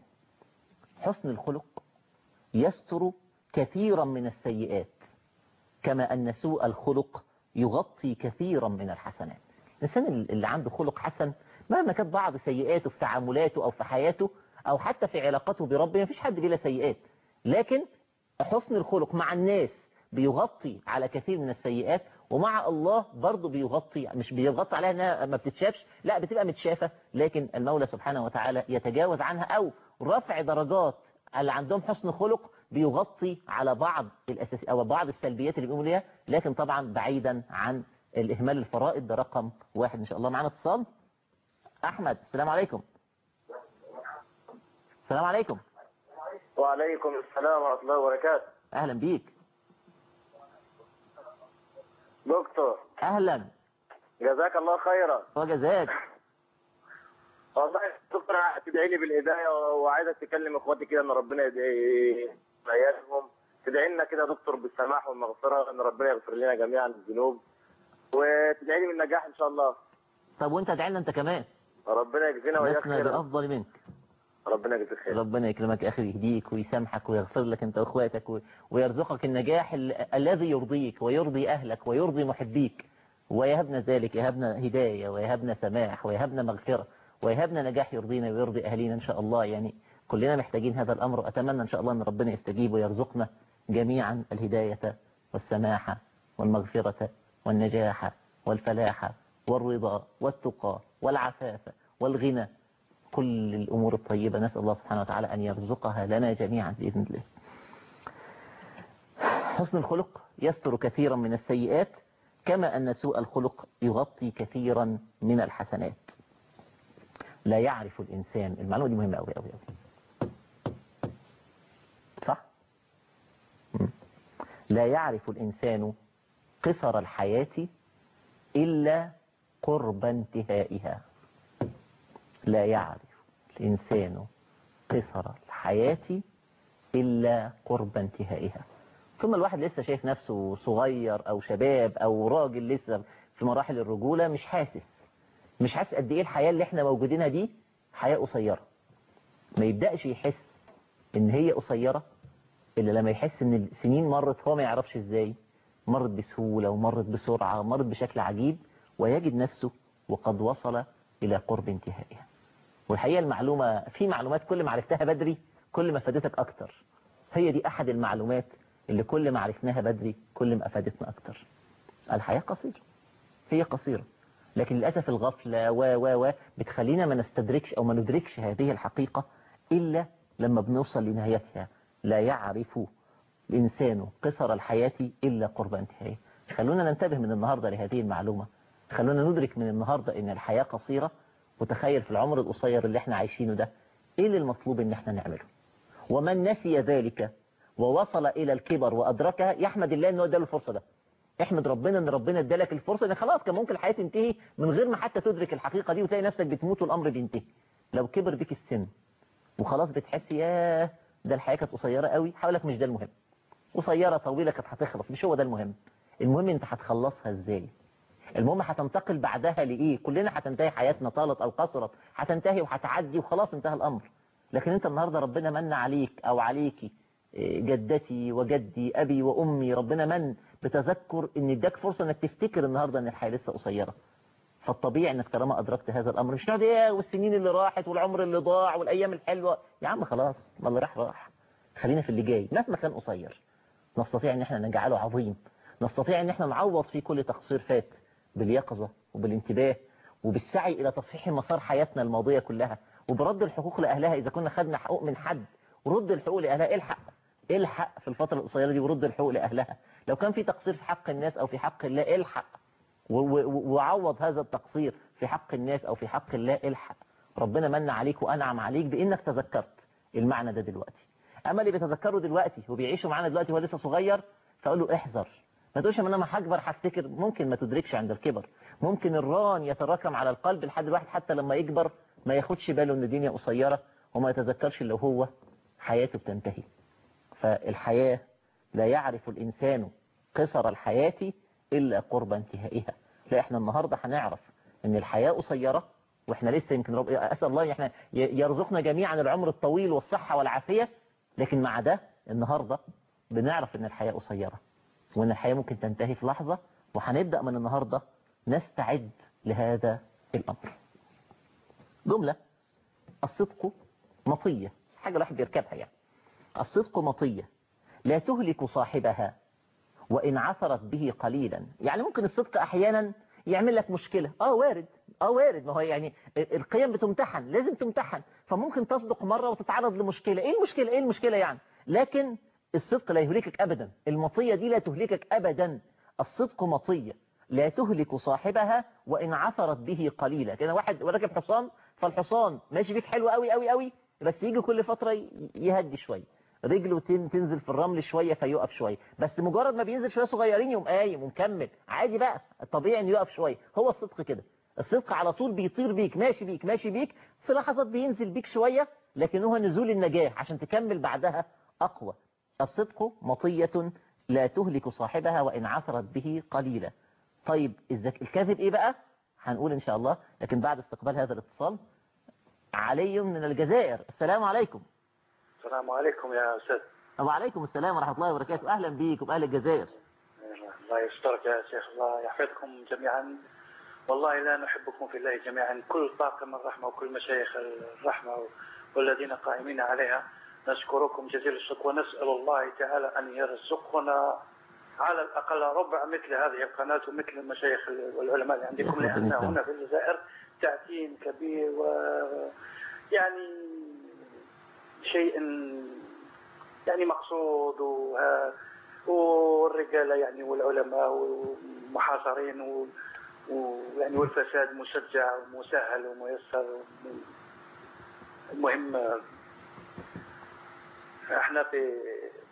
حسن الخلق يستر كثيرا من السيئات كما أن سوء الخلق يغطي كثيرا من الحسنات الإنسان اللي عنده خلق حسن مهما كانت بعض سيئاته في تعاملاته أو في حياته أو حتى في علاقته بربه ما فيش حد بلا سيئات لكن حسن الخلق مع الناس بيغطي على كثير من السيئات ومع الله برضه بيغطي مش بيغطي عليها انها ما بتتشافش لا بتبقى متشافة لكن المولى سبحانه وتعالى يتجاوز عنها او رفع درجات اللي عندهم حسن خلق بيغطي على بعض الأساس أو بعض السلبيات اللي بيقوموا ليها لكن طبعا بعيدا عن الإهمال الفرائض ده رقم واحد إن شاء الله معنا اتصال أحمد السلام عليكم السلام عليكم وعليكم السلام ورحمة الله وبركاته أهلا بيك دكتور أهلا جزاك الله خيرا وجزاك والله يا دكتور أنا تدعي لي بالهداية وعايزك تكلم اخواتي كده ان ربنا يدعي عيالهم تدعي لنا كده يا دكتور بالسماح والمغفرة ان ربنا يغفر لنا جميعا الذنوب وتدعي لي بالنجاح ان شاء الله طب وانت ادعي لنا انت كمان ربنا يجزينا وإياك لسنا خيرا بأفضل منك ربنا يجزيك خير ربنا يكرمك يا أخي ويهديك ويسامحك ويغفر لك أنت وإخواتك و- ويرزقك النجاح ال- الذي يرضيك ويرضي أهلك ويرضي محبيك ويهبنا ذلك يهبنا هداية ويهبنا سماح ويهبنا مغفرة ويهبنا نجاح يرضينا ويرضي أهلينا إن شاء الله يعني كلنا محتاجين هذا الأمر وأتمنى إن شاء الله أن ربنا يستجيب ويرزقنا جميعا الهداية والسماحة والمغفرة والنجاح والفلاح والرضا والتقى والعفاف والغنى كل الأمور الطيبة نسأل الله سبحانه وتعالى أن يرزقها لنا جميعا بإذن الله حسن الخلق يستر كثيرا من السيئات كما أن سوء الخلق يغطي كثيرا من الحسنات لا يعرف الإنسان المعلومة دي مهمة أوي أوي أوي صح؟ مم. لا يعرف الإنسان قصر الحياة إلا قرب انتهائها لا يعرف الإنسان قصر الحياة إلا قرب انتهائها ثم الواحد لسه شايف نفسه صغير أو شباب أو راجل لسه في مراحل الرجولة مش حاسس مش حاسس قد إيه الحياة اللي احنا موجودينها دي حياة قصيرة ما يبدأش يحس إن هي قصيرة إلا لما يحس إن السنين مرت هو ما يعرفش إزاي مرت بسهولة ومرت بسرعة مرت بشكل عجيب ويجد نفسه وقد وصل إلى قرب انتهائها والحقيقة المعلومة في معلومات كل ما عرفتها بدري كل ما فادتك أكتر هي دي أحد المعلومات اللي كل ما عرفناها بدري كل ما أفادتنا أكتر الحياة قصيرة هي قصيرة لكن للأسف الغفلة و و و بتخلينا ما نستدركش أو ما ندركش هذه الحقيقة إلا لما بنوصل لنهايتها لا يعرف الإنسان قصر الحياة إلا قرب انتهائها خلونا ننتبه من النهاردة لهذه المعلومة خلونا ندرك من النهاردة إن الحياة قصيرة وتخيل في العمر القصير اللي احنا عايشينه ده إيه اللي المطلوب إن احنا نعمله ومن نسي ذلك ووصل إلى الكبر وأدركها يحمد الله إنه اداله الفرصة ده احمد ربنا ان ربنا ادالك الفرصه ان خلاص كان ممكن الحياه تنتهي من غير ما حتى تدرك الحقيقه دي وتلاقي نفسك بتموت والامر بينتهي لو كبر بيك السن وخلاص بتحس ياه ده الحياه كانت قصيره قوي حولك مش ده المهم قصيره طويله كانت هتخلص مش هو ده المهم المهم انت هتخلصها ازاي المهم هتنتقل بعدها لايه كلنا هتنتهي حياتنا طالت او قصرت هتنتهي وهتعدي وخلاص انتهى الامر لكن انت النهارده ربنا من عليك او عليكي جدتي وجدي أبي وأمي ربنا من بتذكر ان اداك فرصة انك تفتكر النهاردة ان الحياة لسه قصيرة فالطبيعي انك طالما ادركت هذا الامر مش نقعد ايه والسنين اللي راحت والعمر اللي ضاع والايام الحلوة يا عم خلاص ما اللي راح راح خلينا في اللي جاي مهما كان قصير نستطيع ان احنا نجعله عظيم نستطيع ان احنا نعوض فيه كل تقصير فات باليقظة وبالانتباه وبالسعي الى تصحيح مسار حياتنا الماضية كلها وبرد الحقوق لأهلها إذا كنا خدنا حقوق من حد ورد الحقوق لأهلها الحق الحق في الفترة القصيرة دي ورد الحقوق لأهلها لو كان في تقصير في حق الناس أو في حق الله الحق وعوض هذا التقصير في حق الناس أو في حق الله الحق ربنا من عليك وأنعم عليك بإنك تذكرت المعنى ده دلوقتي أما اللي بيتذكروا دلوقتي وبيعيشوا معانا دلوقتي وهو لسه صغير فأقول له احذر ما تقولش انا ما هكبر هفتكر ممكن ما تدركش عند الكبر ممكن الران يتراكم على القلب لحد الواحد حتى لما يكبر ما ياخدش باله ان الدنيا قصيرة وما يتذكرش لو هو حياته بتنتهي فالحياة لا يعرف الإنسان قصر الحياة إلا قرب انتهائها لا احنا النهاردة هنعرف ان الحياة قصيرة واحنا لسه يمكن رب... أسأل الله احنا يرزقنا جميعا العمر الطويل والصحة والعافية لكن مع ده النهاردة بنعرف ان الحياة قصيرة وان الحياة ممكن تنتهي في لحظة وهنبدأ من النهاردة نستعد لهذا الأمر جملة الصدق مطية حاجة الواحد بيركبها يعني الصدق مطية لا تهلك صاحبها وإن عثرت به قليلا يعني ممكن الصدق أحيانا يعمل لك مشكلة اه وارد اه وارد ما هو يعني القيم بتمتحن لازم تمتحن فممكن تصدق مرة وتتعرض لمشكلة ايه المشكلة ايه المشكلة يعني لكن الصدق لا يهلكك أبدا المطية دي لا تهلكك أبدا الصدق مطية لا تهلك صاحبها وإن عثرت به قليلا كده واحد راكب حصان فالحصان ماشي بيك حلو قوي قوي قوي بس يجي كل فترة يهدي شوية رجله تنزل في الرمل شوية فيقف شوية بس مجرد ما بينزل شوية صغيرين يقوم قايم ومكمل عادي بقى الطبيعي انه يقف شوية هو الصدق كده الصدق على طول بيطير بيك ماشي بيك ماشي بيك في لحظات بينزل بيك شوية لكن هو نزول النجاة عشان تكمل بعدها أقوى الصدق مطية لا تهلك صاحبها وإن عثرت به قليلا طيب الكذب إيه بقى هنقول إن شاء الله لكن بعد استقبال هذا الاتصال علي من الجزائر السلام عليكم السلام عليكم يا أستاذ وعليكم السلام ورحمة الله وبركاته أهلا بيكم أهل الجزائر الله يسترك يا شيخ الله يحفظكم جميعا والله لا نحبكم في الله جميعا كل طاقم الرحمة وكل مشايخ الرحمة والذين قائمين عليها نشكركم جزيل الشكر ونسأل الله تعالى أن يرزقنا على الأقل ربع مثل هذه القناة ومثل المشايخ والعلماء اللي عندكم لأن هنا في الجزائر تعتيم كبير و يعني شيء يعني مقصود وها والرجال يعني والعلماء محاصرين ويعني والفساد مشجع ومسهل وميسر المهم احنا في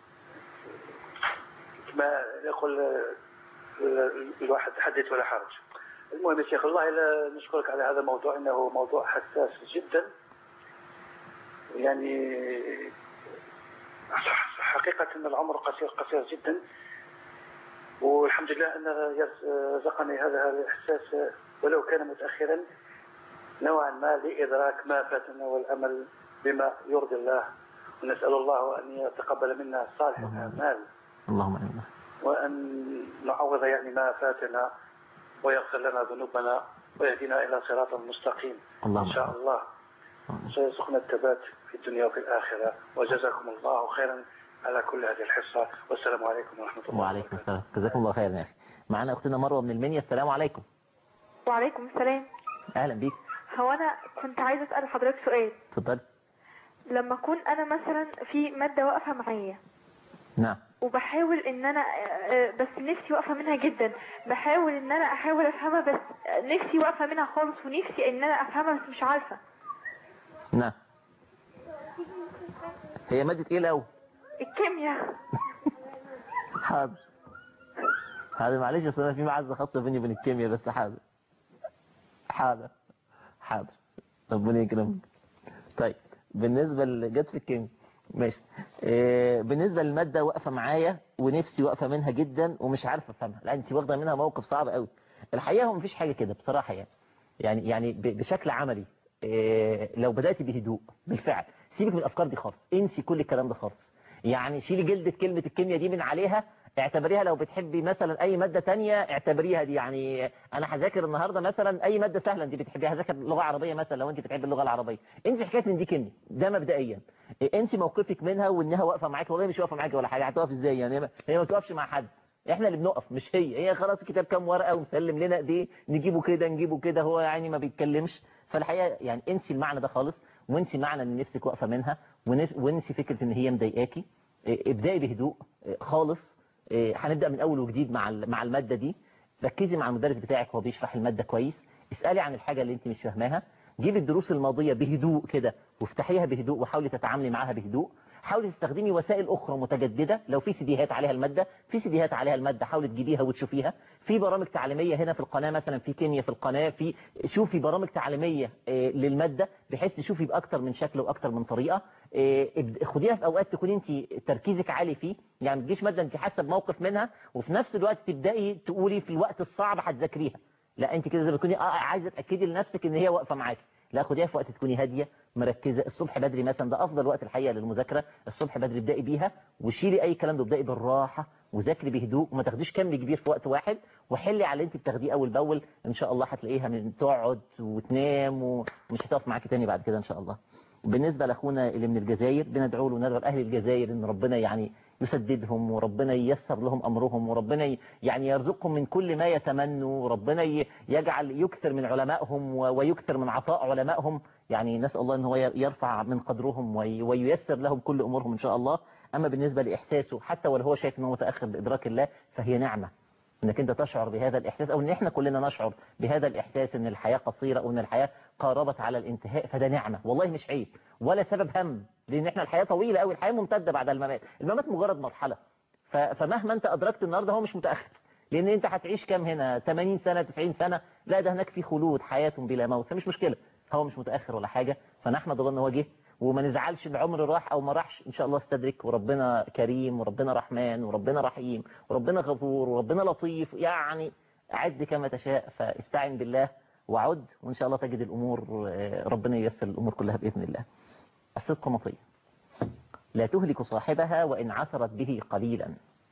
كما يقول الواحد حدث ولا حرج المهم يا شيخ الله لا نشكرك على هذا الموضوع انه موضوع حساس جدا يعني عارف ان العمر قصير قصير جدا والحمد لله ان رزقني هذا الاحساس ولو كان متاخرا نوعا ما لادراك ما فاتنا والامل بما يرضي الله ونسال الله ان يتقبل منا صالح الاعمال اللهم امين وان نعوض يعني ما فاتنا ويغفر لنا ذنوبنا ويهدينا الى صراط مستقيم اللهم ان شاء الله سيرزقنا الثبات في الدنيا وفي الاخره وجزاكم الله خيرا على كل هذه الحصه والسلام عليكم ورحمه الله وعليكم السلام جزاكم الله خيرا يا اخي معانا اختنا مروه من المنيا السلام عليكم وعليكم السلام اهلا بيك هو انا كنت عايزه اسال حضرتك سؤال اتفضلي لما اكون انا مثلا في ماده واقفه معايا نعم وبحاول ان انا آه، بس نفسي واقفه منها جدا بحاول ان انا احاول افهمها بس نفسي واقفه منها خالص ونفسي ان انا افهمها بس مش عارفه نعم هي مادة ايه الاول الكيمياء حاضر حاضر معلش اصل انا في معزه خاصه بيني وبين الكيمياء بس حاضر حاضر حاضر ربنا يكرمك طيب بالنسبه اللي جت في الكيمياء ماشي إيه بالنسبه للماده واقفه معايا ونفسي واقفه منها جدا ومش عارفه افهمها لا انت واخده منها موقف صعب قوي الحقيقه هو مفيش حاجه كده بصراحه يعني يعني يعني ب- بشكل عملي إيه لو بدات بهدوء بالفعل سيبك من الافكار دي خالص انسي كل الكلام ده خالص يعني شيلي جلدة كلمة الكيمياء دي من عليها اعتبريها لو بتحبي مثلا اي مادة تانية اعتبريها دي يعني انا هذاكر النهاردة مثلا اي مادة سهلة انت بتحبيها هذاكر لغة عربية مثلا لو انت بتحبي اللغة العربية انسي حكاية ان دي كيمياء ده مبدئيا انسي موقفك منها وانها واقفة معاك والله مش واقفة معاك ولا حاجة هتقف ازاي يعني هي- هي ما تقفش مع حد احنا اللي بنقف مش هي هي خلاص الكتاب كام ورقة ومسلم لنا ايديه نجيبه كده نجيبه كده هو يعني ما بيتكلمش فالحقيقة يعني انسي المعنى ده خالص وانسي معنى ان نفسك واقفة منها ونف- وانسي فكرة ان هي مضايقاكي إيه، ابدأي بهدوء إيه، خالص إيه، هنبدأ من أول وجديد مع ال- مع المادة دي ركزي مع المدرس بتاعك وهو بيشرح المادة كويس اسألي عن الحاجة اللي انت مش فاهماها جيبي الدروس الماضية بهدوء كده وافتحيها بهدوء وحاولي تتعاملي معاها بهدوء حاولي تستخدمي وسائل أخرى متجددة لو في سيديهات عليها المادة في سيديهات عليها المادة حاولي تجيبيها وتشوفيها في برامج تعليمية هنا في القناة مثلا في كيمياء في القناة في شوفي برامج تعليمية آه، للمادة بحيث تشوفي بأكتر من شكل وأكتر من طريقة آه، ابد- خديها في أوقات تكون انت تركيزك عالي فيه يعني ما تجيش مادة انت حاسة بموقف منها وفي نفس الوقت تبدأي تقولي في الوقت الصعب هتذاكريها لا انت كده زي ما تكوني آه، عايزه تاكدي لنفسك ان هي واقفه معاكي لا خديها في وقت تكوني هاديه مركزه الصبح بدري مثلا ده افضل وقت الحقيقه للمذاكره الصبح بدري ابدأي بيها وشيلي اي كلام ده ابدأي بالراحه وذاكري بهدوء وما تاخديش كم كبير في وقت واحد وحلي على اللي انت بتاخديه اول باول ان شاء الله هتلاقيها من تقعد وتنام ومش هتقف معاكي تاني بعد كده ان شاء الله بالنسبة لأخونا اللي من الجزائر بندعو له وندعو لأهل الجزائر إن ربنا يعني يسددهم وربنا ييسر لهم أمرهم وربنا ي- يعني يرزقهم من كل ما يتمنوا وربنا ي- يجعل يكثر من علمائهم و- ويكثر من عطاء علمائهم يعني نسأل الله إن هو ي- يرفع من قدرهم وي- وييسر لهم كل أمورهم إن شاء الله أما بالنسبة لإحساسه حتى ولو هو شايف إنه متأخر بإدراك الله فهي نعمة انك انت تشعر بهذا الاحساس او ان احنا كلنا نشعر بهذا الاحساس ان الحياة قصيرة او ان الحياة قاربت على الانتهاء فده نعمة والله مش عيب ولا سبب هم لان احنا الحياة طويلة قوي الحياة ممتدة بعد الممات الممات مجرد مرحلة ف- فمهما انت ادركت النهاردة هو مش متأخر لان انت هتعيش كام هنا 80 سنة 90 سنة لا ده هناك في خلود حياة بلا موت فمش مشكلة هو مش متأخر ولا حاجة فنحمد الله ان هو جه وما نزعلش العمر راح او ما راحش ان شاء الله استدرك وربنا كريم وربنا رحمن وربنا رحيم وربنا غفور وربنا لطيف يعني عد كما تشاء فاستعن بالله وعد وان شاء الله تجد الامور آه، ربنا ييسر الامور كلها باذن الله الصدق مطية لا تهلك صاحبها وان عثرت به قليلا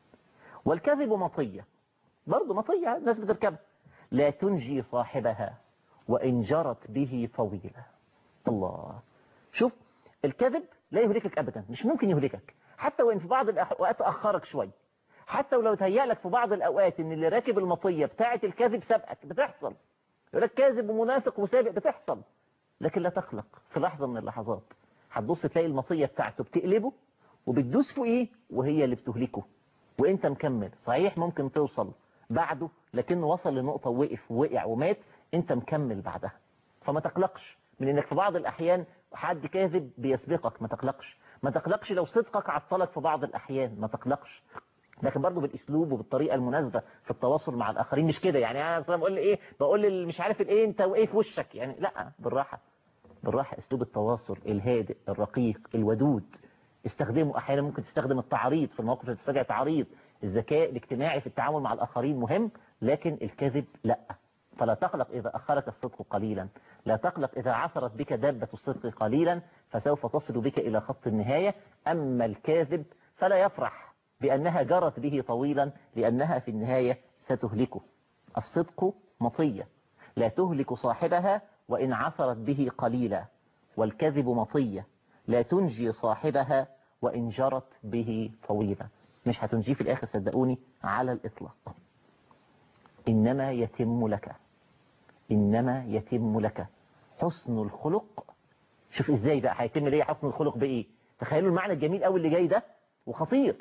والكذب مطية برضه مطية الناس بتركبها لا تنجي صاحبها وان جرت به طويلة الله شوف الكذب لا يهلكك أبدا مش ممكن يهلكك حتى وإن في بعض الأوقات أخرك شوي حتى ولو تهيأ لك في بعض الأوقات إن اللي راكب المطية بتاعة الكذب سبقك بتحصل يقول لك كاذب ومنافق وسابق بتحصل لكن لا تخلق في لحظة من اللحظات هتبص تلاقي المطية بتاعته بتقلبه وبتدوس فوقيه وهي اللي بتهلكه وانت مكمل صحيح ممكن توصل بعده لكنه وصل لنقطة وقف ووقع ومات انت مكمل بعدها فما تقلقش من انك في بعض الاحيان حد كاذب بيسبقك ما تقلقش ما تقلقش لو صدقك عطلك في بعض الاحيان ما تقلقش لكن برضه بالاسلوب وبالطريقه المناسبه في التواصل مع الاخرين مش كده يعني انا مثلا بقول لي ايه بقول لي مش عارف الايه انت وايه في وشك يعني لا بالراحه بالراحه اسلوب التواصل الهادئ الرقيق الودود استخدمه أحيانا ممكن تستخدم التعريض في المواقف اللي تستدعي تعريض الذكاء الاجتماعي في التعامل مع الآخرين مهم لكن الكذب لا فلا تقلق إذا أخرك الصدق قليلا لا تقلق إذا عثرت بك دابة الصدق قليلا فسوف تصل بك إلى خط النهاية أما الكاذب فلا يفرح بأنها جرت به طويلا لأنها في النهاية ستهلكه الصدق مطية لا تهلك صاحبها وإن عثرت به قليلا والكذب مطية لا تنجي صاحبها وإن جرت به طويلا مش هتنجيه في الآخر صدقوني على الإطلاق إنما يتم لك إنما يتم لك حسن الخلق شوف إزاي بقى هيتم ليه حسن الخلق بإيه تخيلوا المعنى الجميل قوي اللي جاي ده وخطير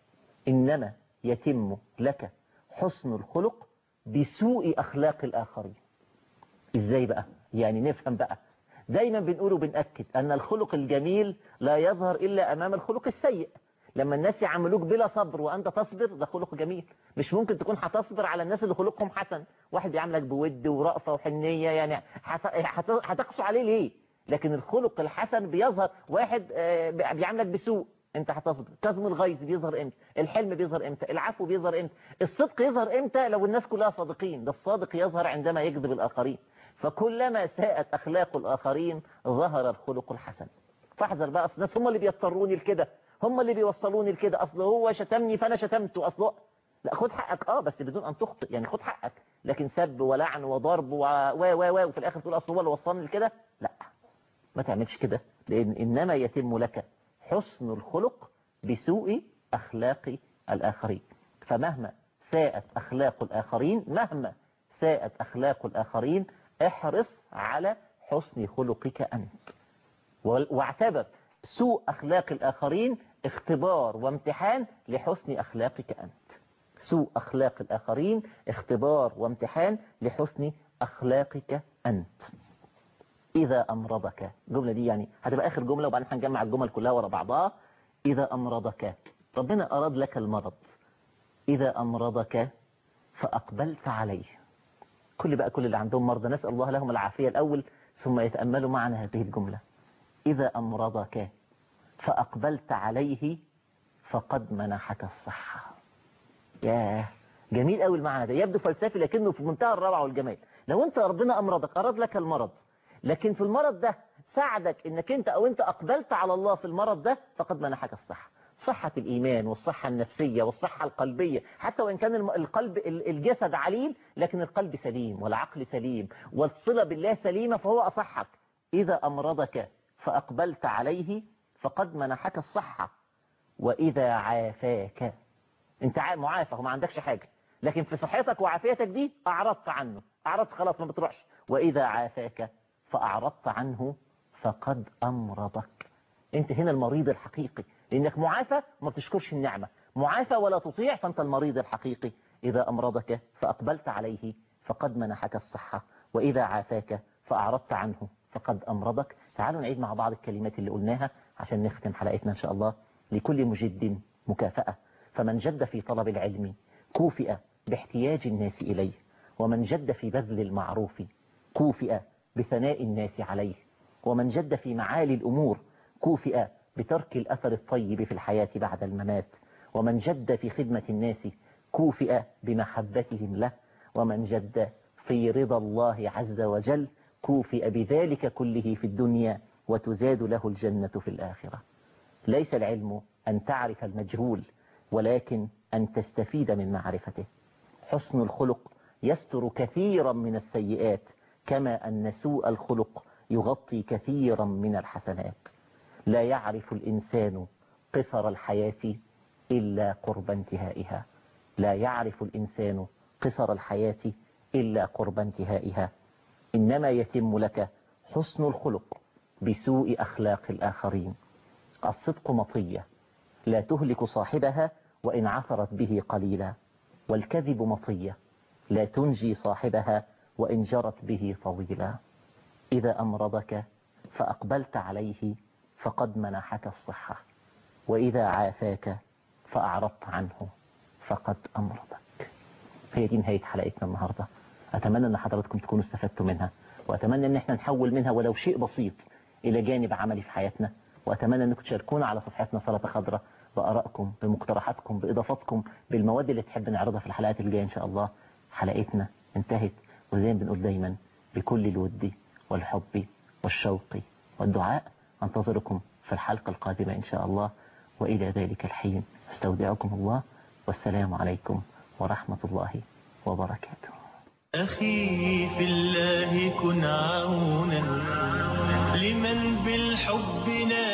إنما يتم لك حسن الخلق بسوء أخلاق الآخرين إزاي بقى يعني نفهم بقى دايما بنقول وبنأكد أن الخلق الجميل لا يظهر إلا أمام الخلق السيء لما الناس يعملوك بلا صبر وأنت تصبر ده خلق جميل مش ممكن تكون هتصبر على الناس اللي خلقهم حسن واحد بيعاملك بود ورأفة وحنية يعني هت- هت- هتقسو عليه ليه لكن الخلق الحسن بيظهر واحد آه، بيعاملك بسوء انت هتصبر كظم الغيظ بيظهر امتى الحلم بيظهر امتى العفو بيظهر امتى الصدق يظهر امتى لو الناس كلها صادقين ده الصادق يظهر عندما يكذب الآخرين فكلما ساءت أخلاق الآخرين ظهر الخلق الحسن فاحذر بقى اصل الناس هم اللي بيضطروني لكده هم اللي بيوصلوني لكده اصل هو شتمني فانا شتمته اصل لا خد حقك اه بس بدون ان تخطئ يعني خد حقك لكن سب ولعن وضرب و و و و وفي الاخر تقول اصل هو اللي وصلني لكده لا ما تعملش كده لان انما يتم لك حسن الخلق بسوء اخلاق الاخرين فمهما ساءت اخلاق الاخرين مهما ساءت اخلاق الاخرين احرص على حسن خلقك انت واعتبر سوء أخلاق الآخرين اختبار وامتحان لحسن أخلاقك أنت سوء أخلاق الآخرين اختبار وامتحان لحسن أخلاقك أنت إذا أمرضك الجملة دي يعني هتبقى آخر جملة وبعدين هنجمع الجمل كلها ورا بعضها إذا أمرضك ربنا أراد لك المرض إذا أمرضك فأقبلت عليه كل بقى كل اللي عندهم مرضى نسأل الله لهم العافية الأول ثم يتأملوا معنا هذه الجملة إذا أمرضك فأقبلت عليه فقد منحك الصحة ياه جميل قوي المعنى ده يبدو فلسفي لكنه في منتهى الروعة والجمال لو انت ربنا أمرضك أراد لك المرض لكن في المرض ده ساعدك انك انت او انت أقبلت على الله في المرض ده فقد منحك الصحة صحة الإيمان والصحة النفسية والصحة القلبية حتى وإن كان الم- القلب ال- الجسد عليل لكن القلب سليم والعقل سليم والصلة بالله سليمة فهو أصحك إذا أمرضك فأقبلت عليه فقد منحك الصحة وإذا عافاك انت عا- معافى وما عندكش حاجة لكن في صحتك وعافيتك دي أعرضت عنه أعرضت خلاص ما بتروحش وإذا عافاك فأعرضت عنه فقد أمرضك انت هنا المريض الحقيقي لأنك معافى وما بتشكرش النعمة معافى ولا تطيع فأنت المريض الحقيقي إذا أمرضك فأقبلت عليه فقد منحك الصحة وإذا عافاك فأعرضت عنه فقد أمرضك تعالوا نعيد مع بعض الكلمات اللي قلناها عشان نختم حلقتنا إن شاء الله لكل مجد مكافأة فمن جد في طلب العلم كوفئ باحتياج الناس إليه ومن جد في بذل المعروف كوفئ بثناء الناس عليه ومن جد في معالي الأمور كوفئ بترك الأثر الطيب في الحياة بعد الممات ومن جد في خدمة الناس كوفئ بمحبتهم له ومن جد في رضا الله عز وجل كوفئ بذلك كله في الدنيا وتزاد له الجنة في الآخرة ليس العلم أن تعرف المجهول ولكن أن تستفيد من معرفته حسن الخلق يستر كثيرا من السيئات كما أن سوء الخلق يغطي كثيرا من الحسنات لا يعرف الإنسان قصر الحياة إلا قرب انتهائها لا يعرف الإنسان قصر الحياة إلا قرب انتهائها إنما يتم لك حسن الخلق بسوء أخلاق الآخرين الصدق مطية لا تهلك صاحبها وإن عثرت به قليلا والكذب مطية لا تنجي صاحبها وإن جرت به طويلا إذا أمرضك فأقبلت عليه فقد منحك الصحة وإذا عافاك فأعرضت عنه فقد أمرضك هي دي نهاية حلقتنا النهاردة أتمنى أن حضراتكم تكونوا استفدتوا منها وأتمنى أن احنا نحول منها ولو شيء بسيط إلى جانب عملي في حياتنا وأتمنى أنكم تشاركونا على صفحتنا سلطة خضراء بآرائكم بمقترحاتكم بإضافاتكم بالمواد اللي تحب نعرضها في الحلقات الجاية إن شاء الله حلقتنا انتهت وزي ما بنقول دايما بكل الود والحب والشوق والدعاء أنتظركم في الحلقة القادمة إن شاء الله وإلى ذلك الحين استودعكم الله والسلام عليكم ورحمة الله وبركاته أخي في الله كن عونا لمن بالحب نادى